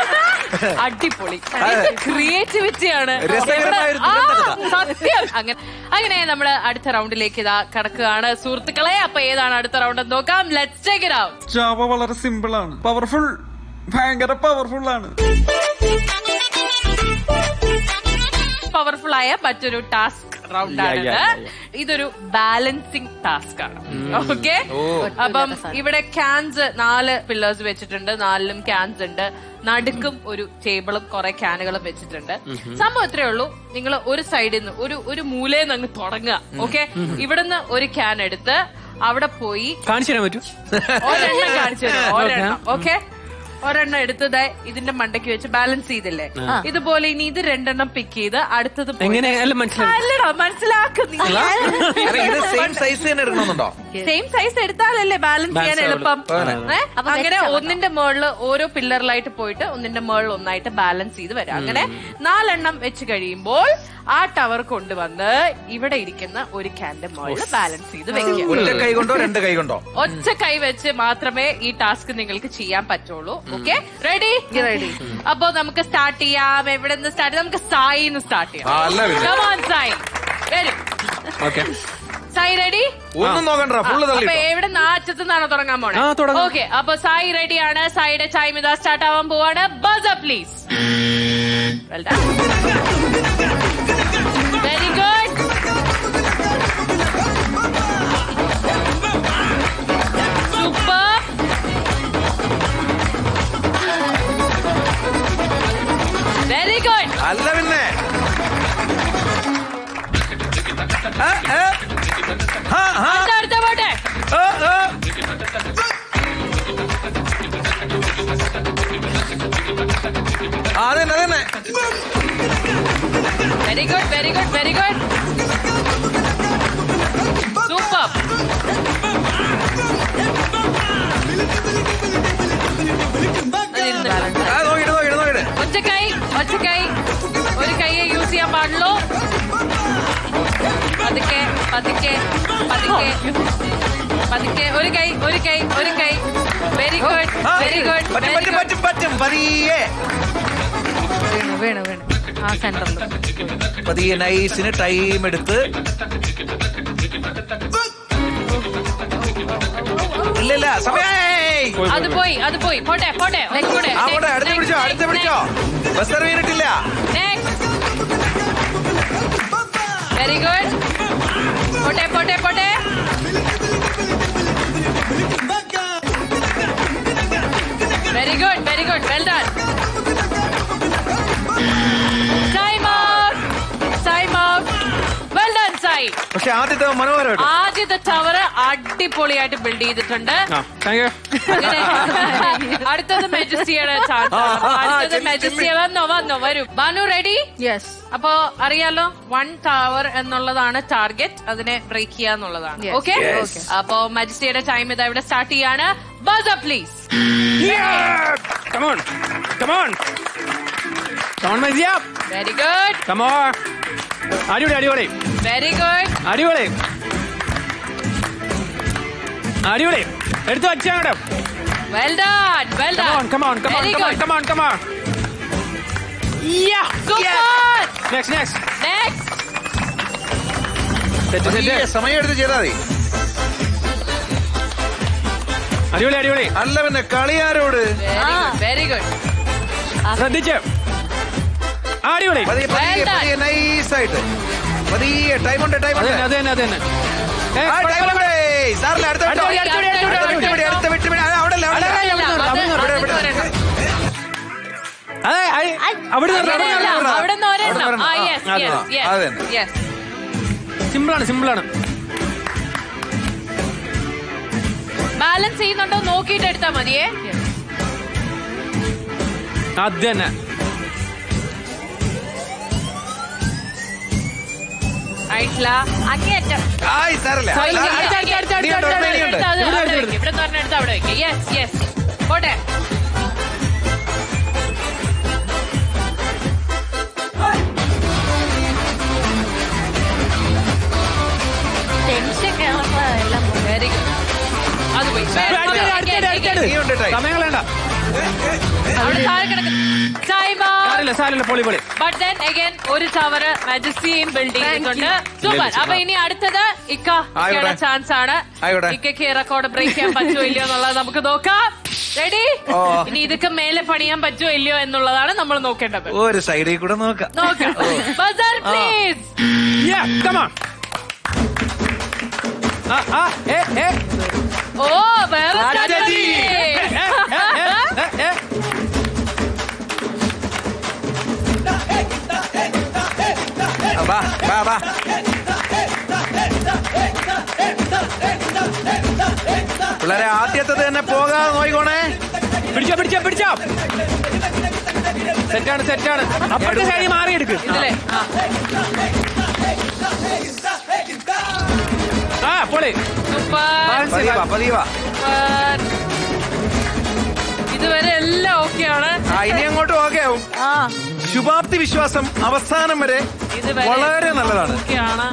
അടിപൊളി ക്രിയേറ്റിവിറ്റിയാണ് രസകരമായ ഒരു ആ, ദുരന്തകഥ. സത്യം അങ്ങനെ അങ്ങനെ നമ്മൾ അടുത്ത റൗണ്ടിലേക്ക് ഇതാ കടക്കുകയാണ് സുഹൃത്തുക്കളെ അപ്പൊ ഏതാണ് അടുത്ത റൗണ്ട് എന്ന് നോക്കാം let's check it out Java വളരെ സിമ്പിൾ ആണ് പവർഫുൾ ഭയങ്കര പവർഫുൾ ആണ് പവർഫുൾ ആയ മറ്റൊരു ടാസ്ക് റൗണ്ട് Yeah, ആണിത് yeah, yeah, ഇതൊരു ബാലൻസിങ് ടാസ്ക് ആണ് ഉം. ഓക്കെ ഓ. അപ്പം ഇവിടെ ക്യാൻസ് നാല് പില്ലേഴ്സ് വെച്ചിട്ടുണ്ട് നാലിലും ക്യാൻസ് ഉണ്ട് നടുക്കും ഒരു ടേബിളും കുറെ ക്യാനുകളും വെച്ചിട്ടുണ്ട് ഉം. സംഭവം ഇത്രേ ഉള്ളൂ നിങ്ങൾ ഒരു സൈഡിൽ നിന്ന് ഒരു ഒരു മൂലയിൽ നിന്ന് അങ്ങ് തുടങ്ങുക ഓക്കെ ഇവിടുന്ന് ഒരു ക്യാൻ എടുത്ത് അവിടെ പോയി കാണിച്ചു തരാൻ പറ്റൂ ഒരെണ്ണം കാണിച്ചു തരാം ഒരെണ്ണം Okay. ഓക്കെ ഒരെണ്ണം എടുത്തത് ഇതിന്റെ മണ്ടയ്ക്ക് വെച്ച് ബാലൻസ് ചെയ്തില്ലേ ആ. ഇതുപോലെ ഇനി ഇത് രണ്ടെണ്ണം പിക്ക് ചെയ്ത് അടുത്തത് പോയി- എങ്ങനെ? അല്ല, മനസ്സിലായി. അല്ലടാ മനസ്സിലാക്കുന്നു അല്ല, ഇത് സെയിം സൈസ് തന്നെ എടുക്കണമെന്നുണ്ടോ സെയിം സൈസ് എടുത്താലല്ലേ ബാലൻസ് ചെയ്യാൻ Balance എളുപ്പം ആവുള്ളൂ. ഏ? അപ്പൊ അങ്ങനെ വെച്ചോ. ഒന്നിന്റെ മുകളിൽ ഓരോ പില്ലറിലായിട്ട് പോയിട്ട് ഒന്നിന്റെ മുകളിൽ ഒന്നായിട്ട് ബാലൻസ് ചെയ്ത് വരാം അങ്ങനെ നാലെണ്ണം വെച്ച് കഴിയുമ്പോൾ ആ ടവർ കൊണ്ടുവന്ന് ഇവിടെ ഇരിക്കുന്ന ഒരു ക്യാന്റെ മുകളിൽ ബാലൻസ് ചെയ്ത് വെക്കുക ഒറ്റ കൈ കൊണ്ടോ രണ്ട് കൈ കൊണ്ടോ ഒറ്റ കൈ വെച്ച് മാത്രമേ ഈ ടാസ്ക് നിങ്ങൾക്ക് ചെയ്യാൻ പറ്റുള്ളൂ ഓക്കെ റെഡി റെഡി അപ്പോ നമുക്ക് സ്റ്റാർട്ട് ചെയ്യാം എവിടെ നിന്ന് സ്റ്റാർട്ട് നമുക്ക് സായിന്ന് സ്റ്റാർട്ട് ആ, അല്ല ചെയ്യാം പിന്നെ. Come on, സായി വരും ഓക്കെ സായി റെഡി ഒന്നും നോക്കണ്ട ഫുള്ള് അപ്പൊ തള്ളി എവിടെ നിന്ന് അറ്റത്ത് നിന്നാണ് തുടങ്ങാൻ പോണേ ആ, തുടങ്ങാം. ഓക്കെ അപ്പൊ സായി റെഡിയാണ് സായിയുടെ ടൈം ഇതാ സ്റ്റാർട്ട് ആവാൻ പോവാണ് buzz please very good super very good അല്ല പിന്നെ ആ, ആ. ആ, ആ. അടുത്ത അടുത്ത പോട്ടെ ആ, ആ. ആ, അതന്നെ അതന്നെ very good very good very good super ആ, നോക്കിയിട്ട് നോക്കിയിട്ട് നോക്കിയിട്ട് ഒറ്റ കൈ ഒറ്റ കൈ ഒരു കൈയെ യൂസ് ചെയ്യാൻ പാടുള്ളൂ പതുക്കെ പതുക്കെ പതുക്കെ പതുക്കെ ഒരു കൈ ഒരു കൈ ഒരു കൈ വെരി ഗുഡ് ആ, വെരി ഗുഡ് പറ്റും വെരി പറ്റും പറ്റും പറ്റും പതിയെ വേണം വേണം വേണം ആ സെന്ററിൽ പതിയെ നൈസിന് ടൈം എടുത്ത് ഇല്ല ഇല്ല സമയായി അത് പോയി അത് പോയി പോട്ടെ പോട്ടെ ഒന്നുകൂടെ ആ പോട്ടെ അടുത്ത് പിടിച്ചോ അടുത്ത് പിടിച്ചോ ബസ് സർവ് ചെയ്തിട്ടില്ല വെരി ഗുഡ് പോട്ടെ പോട്ടെ പോട്ടെ very good very good well done time out time out well done Sai പക്ഷെ ആദ്യത്തെ മനോഹരമായിട്ട് ആദ്യത്തെ ടവർ അടിപൊളിയായിട്ട് ബിൽഡ് ചെയ്തിട്ടുണ്ട് ആ താങ്ക് യു അങ്ങനെ അടുത്തത് മെജസ്റ്റിയുടെ ചാൻസ് അടുത്തത് മെജസ്റ്റിയ വന്നോ വന്നോ വരൂ ബാനു റെഡി യെസ് അപ്പോ അറിയാലോ വൺ ടവർ എന്നുള്ളതാണ് ടാർഗറ്റ് അതിനെ ബ്രേക്ക് ചെയ്യുക എന്നുള്ളതാണ് Yes. Okay Yes. അപ്പോ മജിസ്ട്രിയുടെ ടൈം ഇതാ ഇവിടെ സ്റ്റാർട്ട് ചെയ്യാണ് buzz please Come on. Come on. Come on, Mazia. Very good Come on. അടിപൊളി അടിപൊളി വെരി ഗുഡ് അടിപൊളി അടിപൊളി എടുത്തു വച്ചങ്ങോട്ട് well done well Come on, done come on, come on, very come on, good come on, come on. Yeah. Super Next, next. Next Set, set, പതിയെ set. സമയം എടുത്ത് ചെയ്താൽ മതി അടിപൊളി അടിപൊളി അല്ല പിന്നെ കളിയാരോട് വെരി ഗുഡ് ശ്രദ്ധിച്ച് അടിപൊളി പതിയെ പതിയെ Well done. പതിയെ നൈസായിട്ട് പതിയെ ടൈം ഉണ്ട് ടൈം അത് ഉണ്ട് തന്നെ അത് തന്നെ അത് തന്നെ ഏ, ആ ടൈം ഉണ്ട് സാറില്ല അടുത്ത വിട്ടോ. അടുത്ത വിടി, അടുത്ത വിടി, അടുത്ത വിടി, അടുത്ത വിട്ട് വിടി. ആ, അവിടെ അല്ല, അവിടെ അല്ല. അല്ല, അല്ല, അത് ഇവിടെ, അത് ഇവിടെ. ഒരെണ്ണം. അതെ അയ്- അവിടെ നിന്ന് അവിടെ അങ്ങനെയല്ല, നിന്ന് അവിടെ നിന്ന് ഒരെണ്ണം അവിടെ ആ നിന്ന് യെസ് ആ, യെസ് ആ, അത് തന്നെ. യെസ് യെസ് സിമ്പിളാണ് സിമ്പിളാണ് ബാലൻസ് ചെയ്യുന്നുണ്ടോ നോക്കിയിട്ട് എടുത്താൽ മതിയേ അത് തന്നെ ആയിട്ടില്ല അങ്ങേയറ്റം ആയ് സാറില്ല സാരില്ല. സാരില്ല. അടുത്ത, അടുത്ത, അടുത്ത, അടുത്ത, ഇനിയുണ്ട്, അടുത്ത, ഇനിയുണ്ട്. എടുത്ത് അത് ഇവിടെ അവിടെ എടുത്ത് വെക്ക്. ഇവിടെ നിന്ന് എടുത്ത് അവിടെ വെക്കാം യെസ് യെസ് പോട്ടെ ടെൻഷൻ കേറുമ്പോ എല്ലാം പോകും. വെരി ഗുഡ് അത് പോയി അടുത്ത, അടുത്ത, അടുത്ത, അടുത്ത, അടുത്ത. ഇനിയുണ്ട് ടൈം. സമയം കളയണ്ട അവിടെ താഴെ കിടക്കുന്നു ടൈം സാരില്ല സാരില്ല പൊളി പൊളി ബട്ട് ദെൻ അഗൈൻ ഒരു ടവർ മജസ്റ്റിയും ബിൽഡ് ചെയ്തിട്ടുണ്ട് സൂപ്പർ അപ്പൊ ഇനി അടുത്തത് ഇക്ക ഇക്കയുടെ ആയിക്കോട്ടെ. ചാൻസ് ആണ് ആയിക്കോട്ടെ. ഇക്കയ്ക്ക് റെക്കോർഡ് ബ്രേക്ക് ചെയ്യാൻ പറ്റുമോ ഇല്ലയോ എന്നുള്ളത് നമുക്ക് നോക്കാം റെഡി ഓ. ഇനി ഇതൊക്കെ മേലെ പണിയാൻ പറ്റുമോ ഇല്ലയോ എന്നുള്ളതാണ് നമ്മൾ നോക്കേണ്ടത് ഒരു സൈഡിൽ കൂടെ നോക്കാം നോക്കാം buzzer please Yeah, come on. ആ, ആ, ഏ, ഏ. ഓ വേറെ strategy. strategy. ഏ, വാ വാ വാ പിള്ളേരെ ആദ്യത്തത് തന്നെ പോകാതെ നോയിക്കോണേ പിടിച്ചോ പിടിച്ചോ പിടിച്ചോ സെറ്റാണ് സെറ്റാണ് അപ്പുറത്തെ സൈഡിൽ മാറിയെടുക്ക് ഇതിലെ ആ. ആ പൊളി സൂപ്പർ പതിയെ വാ പതിയെ വാ സൂപ്പർ ഇതുവരെ എല്ലാം ഓക്കെയാണ് ആ ഇനി അങ്ങോട്ട് ഓക്കെ ആവും ആ ശുഭാപ്തി വിശ്വാസം അവസാനം വരെ ഇതുവരെ വളരെ നല്ലതാണ് ഓക്കെയാണ്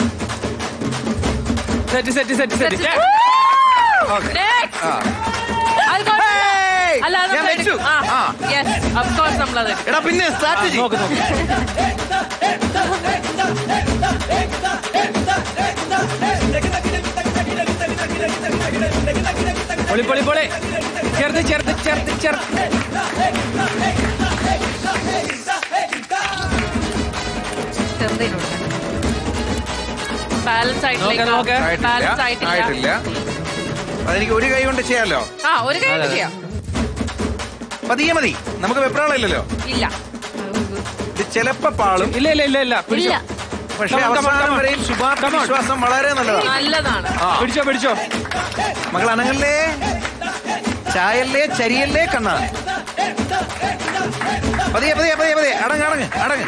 set set set set Next. ആ. അത് കുഴപ്പമില്ല. Hey! അല്ല, അത് ഞാൻ നമ്മൾ വെച്ചു. എടുക്കും. ആ. ആ. Yes, of course നമ്മളത് എടാ പിന്നെ സ്ട്രാറ്റജി നോക്ക് നോക്ക് പൊളി പൊളി പൊളി ചെറുത് ചെറുത് ചെറുത് ചെറുത് ചെറുതിനുണ്ട് ബാലൻസ് ആയിട്ടില്ല നോക്ക്, നോക്ക്. ബാലൻസ് ആയിട്ടില്ല ആയിട്ടില്ല ആയിട്ടില്ല അതെനിക്ക് ഒരു കൈ കൊണ്ട് ചെയ്യാലോ ആ ഒരു കാര്യം ചെയ്യാം പതിയെ മതി നമുക്ക് വെപ്രാളില്ലല്ലോ ഇല്ല ഇത് ചിലപ്പോ പാളും ഇല്ല ഇല്ല ഇല്ല ഇല്ല പിടിച്ചോ ഇല്ല പക്ഷെ Come on, come on, അവസാനം come on. വരെയും ശുഭാപ്തി Come on. വിശ്വാസം വളരെ നല്ലതാണ് നല്ലതാണ് ആ പിടിച്ചോ പിടിച്ചോ മകൾ അനങ്ങല്ലേ ചായല്ലേ ചരിയല്ലേ കണ്ണ പതിയെ പതിയെ പതിയെ പതിയെ അടങ്ങ് അടങ്ങ് അടങ്ങ്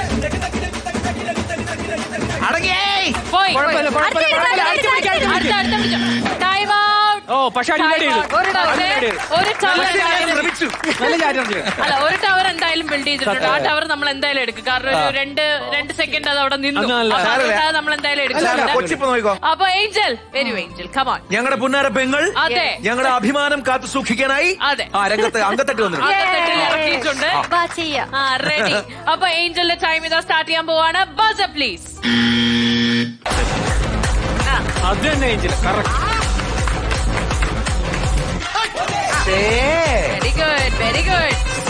അടങ്ങേ പോയി കുഴപ്പമില്ല കുഴപ്പമില്ല കുഴപ്പമില്ല അടിച്ചു പിടിക്കാം അടിച്ചു അടുത്ത പിടിക്കാം അടുത്ത പിടിച്ചോ ടൈം ഔട്ട് ഓ പക്ഷെ അടിപൊളി ചെയ്തു ഒരു ടവർ അടിപൊളി ഒരു ടവർ ശ്രമിച്ചു നല്ല ചാറ്റം അല്ല ഒരു ടവർ എന്തായാലും ബിൽഡ് ചെയ്തിട്ടുണ്ട് ആ ടവർ നമ്മൾ എന്തായാലും എടുക്കും കാരണം ഒരു രണ്ട് രണ്ട് സെക്കൻഡ് അത് അവിടെ നിന്നു അത് നല്ല- അപ്പൊ സാരമില്ല. അതുകൊണ്ട് അത് നമ്മൾ എന്തായാലും അല്ല, അല്ല, എടുക്കും കൊച്ചിപ്പോ നോക്കിക്കോ അപ്പൊ ഏഞ്ചൽ വരൂ ഏഞ്ചൽ കമാൺ ഞങ്ങളുടെ പുന്നാര പെങ്ങൾ അതെ. ഞങ്ങളുടെ അഭിമാനം കാത്തു സൂക്ഷിക്കാനായി അതെ. ആ രംഗത്ത് അങ്കത്തട്ട് വന്നിട്ടുണ്ട് അകത്തട്ടിൽ ഇറക്കിയിട്ടുണ്ട് വാ ചെയ്യാം ആ റെഡി അപ്പൊ ഏഞ്ചലിന്റെ ടൈം ഇതാ സ്റ്റാർട്ട് ചെയ്യാൻ പോവാണ് ബസ് പ്ലീസ് അത് തന്നെ Angel correct very good very good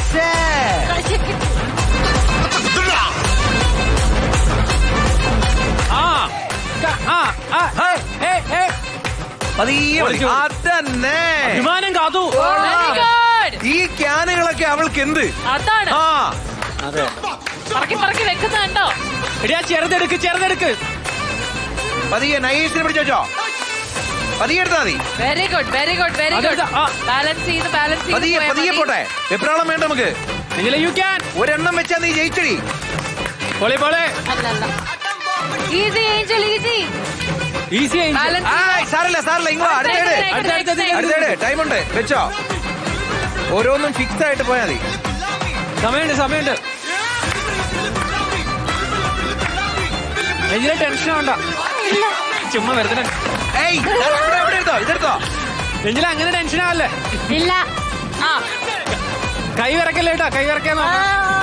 ആ ക- ആ ആ ഏ, ഏ, ഏ. പതിയെ മതി. ഒളിച്ചു. അതന്നെ വിമാനം കാത്തു വെരി ഗുഡ് ഈ ക്യാനുകളൊക്കെ അവൾക്ക് എന്ത് അതാണ് ആ അതെ പറക്കി പറക്കി വെക്കുന്നുണ്ടോ എടിയാ ചെറുതെടുക്ക് ചെറുതെടുക്ക് പതിയെ നൈസിനെ പിടിച്ചോ പതിയെ എടുത്താ മതി very good very good very good അതെടുത്ത- ആ. ബാലൻസ് ചെയ്ത് ബാലൻസ് ചെയ്ത് പതിയെ പോയാൽ പതിയെ മതി. പോട്ടെ വെപ്രാളം വേണ്ട നമുക്ക് നിങ്ങളെ യു ക്യാൻ ഒരെണ്ണം വെച്ചാ നീ ജയിച്ചടി പൊളി പൊളി അല്ല അല്ല easy Angel easy easy Angel balance ആയ് സാരല്ല സാരല്ല ഇങ്ങോ അടുത്തേട് അടുത്ത, അടുത്ത, അടുത്ത. അടുത്തേട് ടൈമുണ്ട് വെച്ചോ ഓരോന്നും ഫിക്സ് ആയിട്ട് പോയാൽ മതി സമയമുണ്ട് സമയമുണ്ട് ഏഞ്ചലെ ടെൻഷൻ ആവണ്ട ചുമ്മാ വെറുതെ ഏയ് ദാ ഇവിടെ ഇവിടെ എടുത്തോ ഇതെടുത്തോ ഏഞ്ചല അങ്ങനെ ടെൻഷൻ ആവല്ലേ ഇല്ല ആ കൈ വിറക്കല്ലേ കേട്ടോ കൈ വിറക്കാൻ നോക്കാം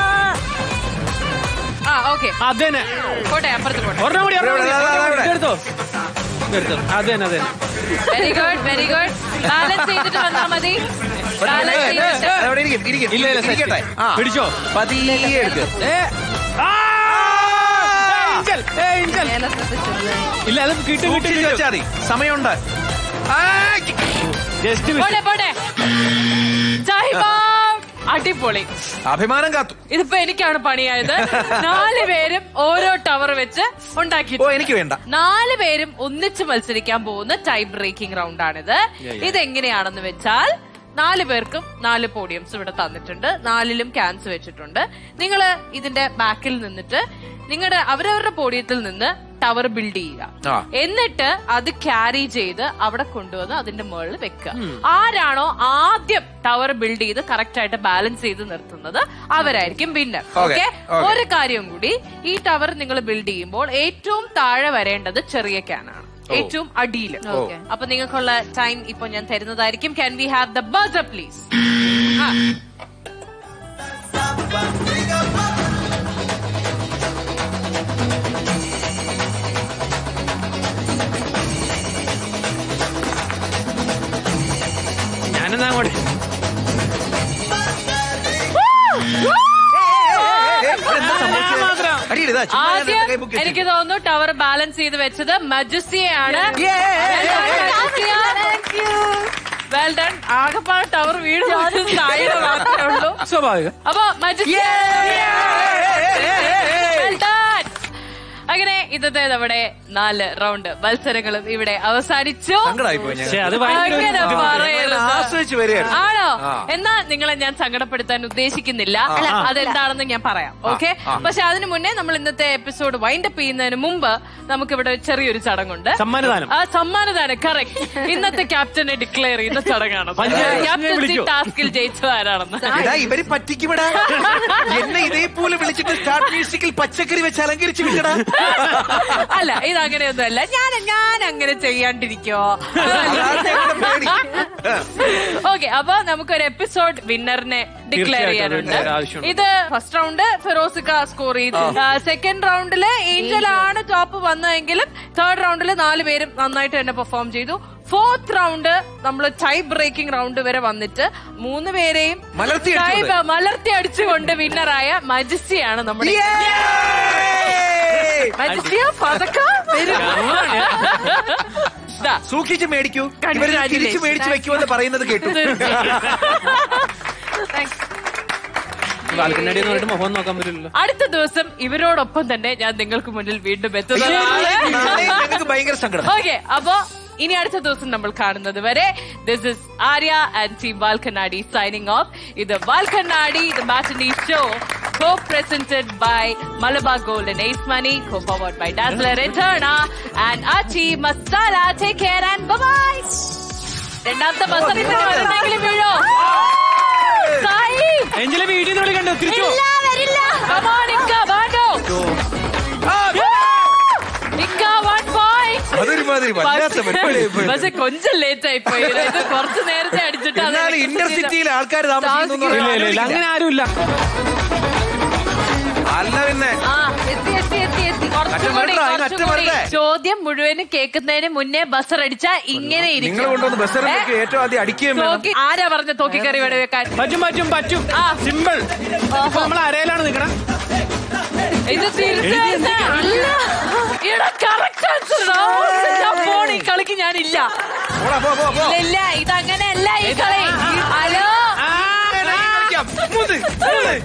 ആ ഓക്കെ അത് തന്നെ പോട്ടെ അപ്പുറത്ത് പോട്ടെ ഒരെണ്ണം കൂടി ഒരെണ്ണം കൂടി, ഇവിടെ, ഇവിടെ, ഒരെണ്ണം കൂടി. ഇവിടെ. ഇതെടുത്തോ ഇതെടുത്തോ അത് തന്നെ അത് തന്നെ very good very good balance ചെയ്തിട്ട് വന്നാ മതി ബാലൻസ് ചെയ്തിട്ട് അവിടെ ഇരിക്കും ഇരിക്കും ഇല്ല ഇല്ല ഇരിക്കട്ടെ ആ പിടിച്ചോ പതിയെ എടുക്ക് ഏ ആ! ഏഞ്ചൽ ഏഞ്ചൽ ഇല്ല അത് കിട്ടും കിട്ടും സൂക്ഷിച്ച് വെച്ചാ മതി സമയമുണ്ട് ആയ്. ജസ്റ്റ് പോട്ടെ പോട്ടെ Time out. അടിപൊളി അഭിമാനം കാത്തു ഇതിപ്പോ എനിക്കാണ് പണിയായത് നാല് പേരും ഓരോ ടവർ വെച്ച് ഉണ്ടാക്കി ഓ എനിക്ക് വേണ്ട നാല് പേരും ഒന്നിച്ച് മത്സരിക്കാൻ പോകുന്ന ടൈം ബ്രേക്കിംഗ് റൗണ്ട് ആണിത് ഇതെങ്ങനെയാണെന്ന് വെച്ചാൽ നാല് പേർക്കും നാല് പോഡിയംസ് ഇവിടെ തന്നിട്ടുണ്ട് നാലിലും ക്യാൻസ് വെച്ചിട്ടുണ്ട് നിങ്ങൾ ഇതിന്റെ ബാക്കിൽ നിന്നിട്ട് നിങ്ങളുടെ അവരവരുടെ പോഡിയത്തിൽ നിന്ന് ടവർ ബിൽഡ് ചെയ്യുക ആ. എന്നിട്ട് അത് ക്യാരി ചെയ്ത് അവിടെ കൊണ്ടുവന്ന് അതിന്റെ മുകളിൽ വെക്കുക ആരാണോ ആദ്യം ടവർ ബിൽഡ് ചെയ്ത് കറക്റ്റ് ആയിട്ട് ബാലൻസ് ചെയ്ത് നിർത്തുന്നത് അവരായിരിക്കും വിന്നർ Okay, ഓക്കെ okay. ഒരു കാര്യം കൂടി ഈ ടവർ നിങ്ങൾ ബിൽഡ് ചെയ്യുമ്പോൾ ഏറ്റവും താഴെ വരേണ്ടത് ചെറിയ ക്യാനാണ് ഏറ്റവും അടിയിൽ Okay. അപ്പൊ നിങ്ങൾക്കുള്ള ടൈം ഇപ്പൊ ഞാൻ തരുന്നതായിരിക്കും can we have the buzzer please ഞാനെന്നാ അങ്ങോട്ട് അതാ ചുമ്മാ ഞാൻ ആദ്യം എന്റെ കൈ പൊക്കി എനിക്ക് തോന്നുന്നു ടവർ ബാലൻസ് ചെയ്ത് വെച്ചത് മജുസിയാണ് വെൽ ഡൺ ആകെപ്പാട് ടവർ വീട് താഴെ മാത്രമേ ഉള്ളൂ സ്വാഭാവികം അപ്പൊ മജുസിയ Well done. അങ്ങനെ ഇന്നത്തെ നമ്മുടെ നാല് റൗണ്ട് മത്സരങ്ങളും ഇവിടെ അവസാനിച്ചു സങ്കടായിപ്പോയി ഞങ്ങൾക്ക്. പക്ഷേ അത് ഭയങ്കര അങ്ങനെ ഒരു പറയരുത്. ആസ്വദിച്ച് വരികയായിരുന്നു. ആണോ ആ. എന്നാ നിങ്ങളെ ഞാൻ സങ്കടപ്പെടുത്താൻ ഉദ്ദേശിക്കുന്നില്ല അല്ല, അതെന്താണെന്ന് ഞാൻ പറയാം ഓക്കെ ആ. പക്ഷെ അതിനു മുന്നേ നമ്മൾ ഇന്നത്തെ എപ്പിസോഡ് വൈൻഡ് അപ്പ് ചെയ്യുന്നതിന് മുമ്പ് നമുക്ക് ഇവിടെ ചെറിയൊരു ചടങ്ങുണ്ട് സമ്മാനദാനം. ആ സമ്മാനദാനം കറക്റ്റ് ഇന്നത്തെ ക്യാപ്റ്റനെ ഡിക്ലെയർ ചെയ്യുന്ന ചടങ്ങാണ് പഞ്ചായത്ത് ക്യാപ്റ്റൻസി വിളിക്കൂ. ടാസ്കിൽ ജയിച്ചത് ആരാണെന്ന് എടാ, ഇവര് പറ്റിക്കുവിടാ എന്നെ ഇതേപോലെ വിളിച്ചിട്ട് സ്റ്റാർട്ട് മ്യൂസിക്കിൽ പച്ചക്കറി വെച്ച് അലങ്കരിച്ച് വിട്ടടാ അല്ല ഇത് അങ്ങനെയൊന്നുമല്ല ഞാൻ ഞാൻ അങ്ങനെ ചെയ്യാണ്ടിരിക്കോ ഓക്കെ അപ്പൊ നമുക്കൊരു എപ്പിസോഡ് വിന്നറിനെ ഡിക്ലെയർ തീർച്ചയായിട്ടും ചെയ്യാനുണ്ട് ഒരു ആവശ്യമുണ്ട്. ഇത് ഫസ്റ്റ് റൗണ്ട് ഫിറോസിക്ക സ്കോർ ചെയ്തു സെക്കൻഡ് റൗണ്ടില് ഏഞ്ചൽ ആണ് ടോപ്പ് വന്നതെങ്കിലും തേർഡ് റൗണ്ടിൽ നാല് പേരും നന്നായിട്ട് തന്നെ പെർഫോം ചെയ്തു ഫോർത്ത് റൗണ്ട് നമ്മൾ ടൈ ബ്രേക്കിംഗ് റൗണ്ട് വരെ വന്നിട്ട് മൂന്ന് പേരെയും മലർത്തി tie- അടിച്ചുകൊണ്ട്. മലർത്തി അടിച്ചുകൊണ്ട് വിന്നറായ മജിസ്റ്റിയാണ് നമ്മുടെ മജിസ്റ്റിയ പതക്ക വരും. ദാ, സൂക്ഷിച്ച് മേടിക്കൂ ഇവര് തിരിച്ചു മേടിച്ചു വെക്കുമെന്ന് പറയുന്നത് കേട്ടു ബാൽക്കണ്ണാടി എന്ന് പറഞ്ഞിട്ട് മുഖം നോക്കാൻ പറ്റില്ലല്ലോ അടുത്ത ദിവസം ഇവരോടൊപ്പം തന്നെ ഞാൻ നിങ്ങൾക്ക് മുന്നിൽ വീണ്ടും നാളെ ഞങ്ങൾക്ക് ഭയങ്കര സങ്കടം ഓക്കെ അപ്പോ ഇനി അടുത്ത ദിവസം നമ്മൾ കാണുന്നത് വരെ this is Arya and team Valkannadi signing off ഇത് Valkannadi the matinee show co presented by Malabar Gold and Ace Money co powered by Dazzler റിട്ടേണ and Aachi Masala take care and bye രണ്ടാമത്തെ മസറിന് വരണമെങ്കിൽ വീഴോ സായി എഞ്ചിലെ വീട്ടിൽ നിന്ന് കണ്ടു തിരിച്ചു പോ. Come on, Ika, Bando. Ika, one point. അതൊരുമാതിരി വല്ലാത്ത പരിപാടിയായി പോയി. പക്ഷെ കൊഞ്ചം ലേറ്റ് ആയി പോയി ഇത് കുറച്ച് നേരത്തെ അടിച്ചിട്ട് അത് എന്നാലും ഇന്റർസിറ്റിയിൽ ആൾക്കാർ താമസിക്കുന്നു ഇല്ല ഇല്ല ഇല്ല അങ്ങനെ ആരുമില്ല അല്ല പിന്നെ ആ, എത്തി, എത്തി, എത്തി, എത്തി. കുറച്ചും അറ്റം കൂടി, വരട്ടെ, അതിന് കുറച്ചും അറ്റം കൂടി. വരട്ടെ. ചോദ്യം മുഴുവനും കേൾക്കുന്നതിന് മുന്നേ ബസർ അടിച്ച ഇങ്ങനെ നിങ്ങൾ ഇരിക്കും കൊണ്ടുവന്ന് ബസ്സറിലേക്ക് ഏറ്റവും ആദ്യം അടിക്കുകയും വേണം തോക്കി ആരാ പറഞ്ഞ തോക്കിക്കറി വേണം വെക്കാൻ പറ്റും പറ്റും പറ്റും സിമ്പിൾ ഇപ്പൊ നമ്മൾ അരയിലാണ് നിക്കണം ഇത് തിരിച്ചു അല്ല ഇവിടെ കറക്റ്റ് ആൻസർ ഫോൺ ഈ കളിക്ക് ഞാനില്ല പോടാ, പോ, പോ, പോ. ഇല്ല ഇല്ല ഇതങ്ങനെയല്ല ഈ കളി ഹലോ ആ, ഞാൻ കളിക്കാം. മൂന്ന്, മൂന്ന്.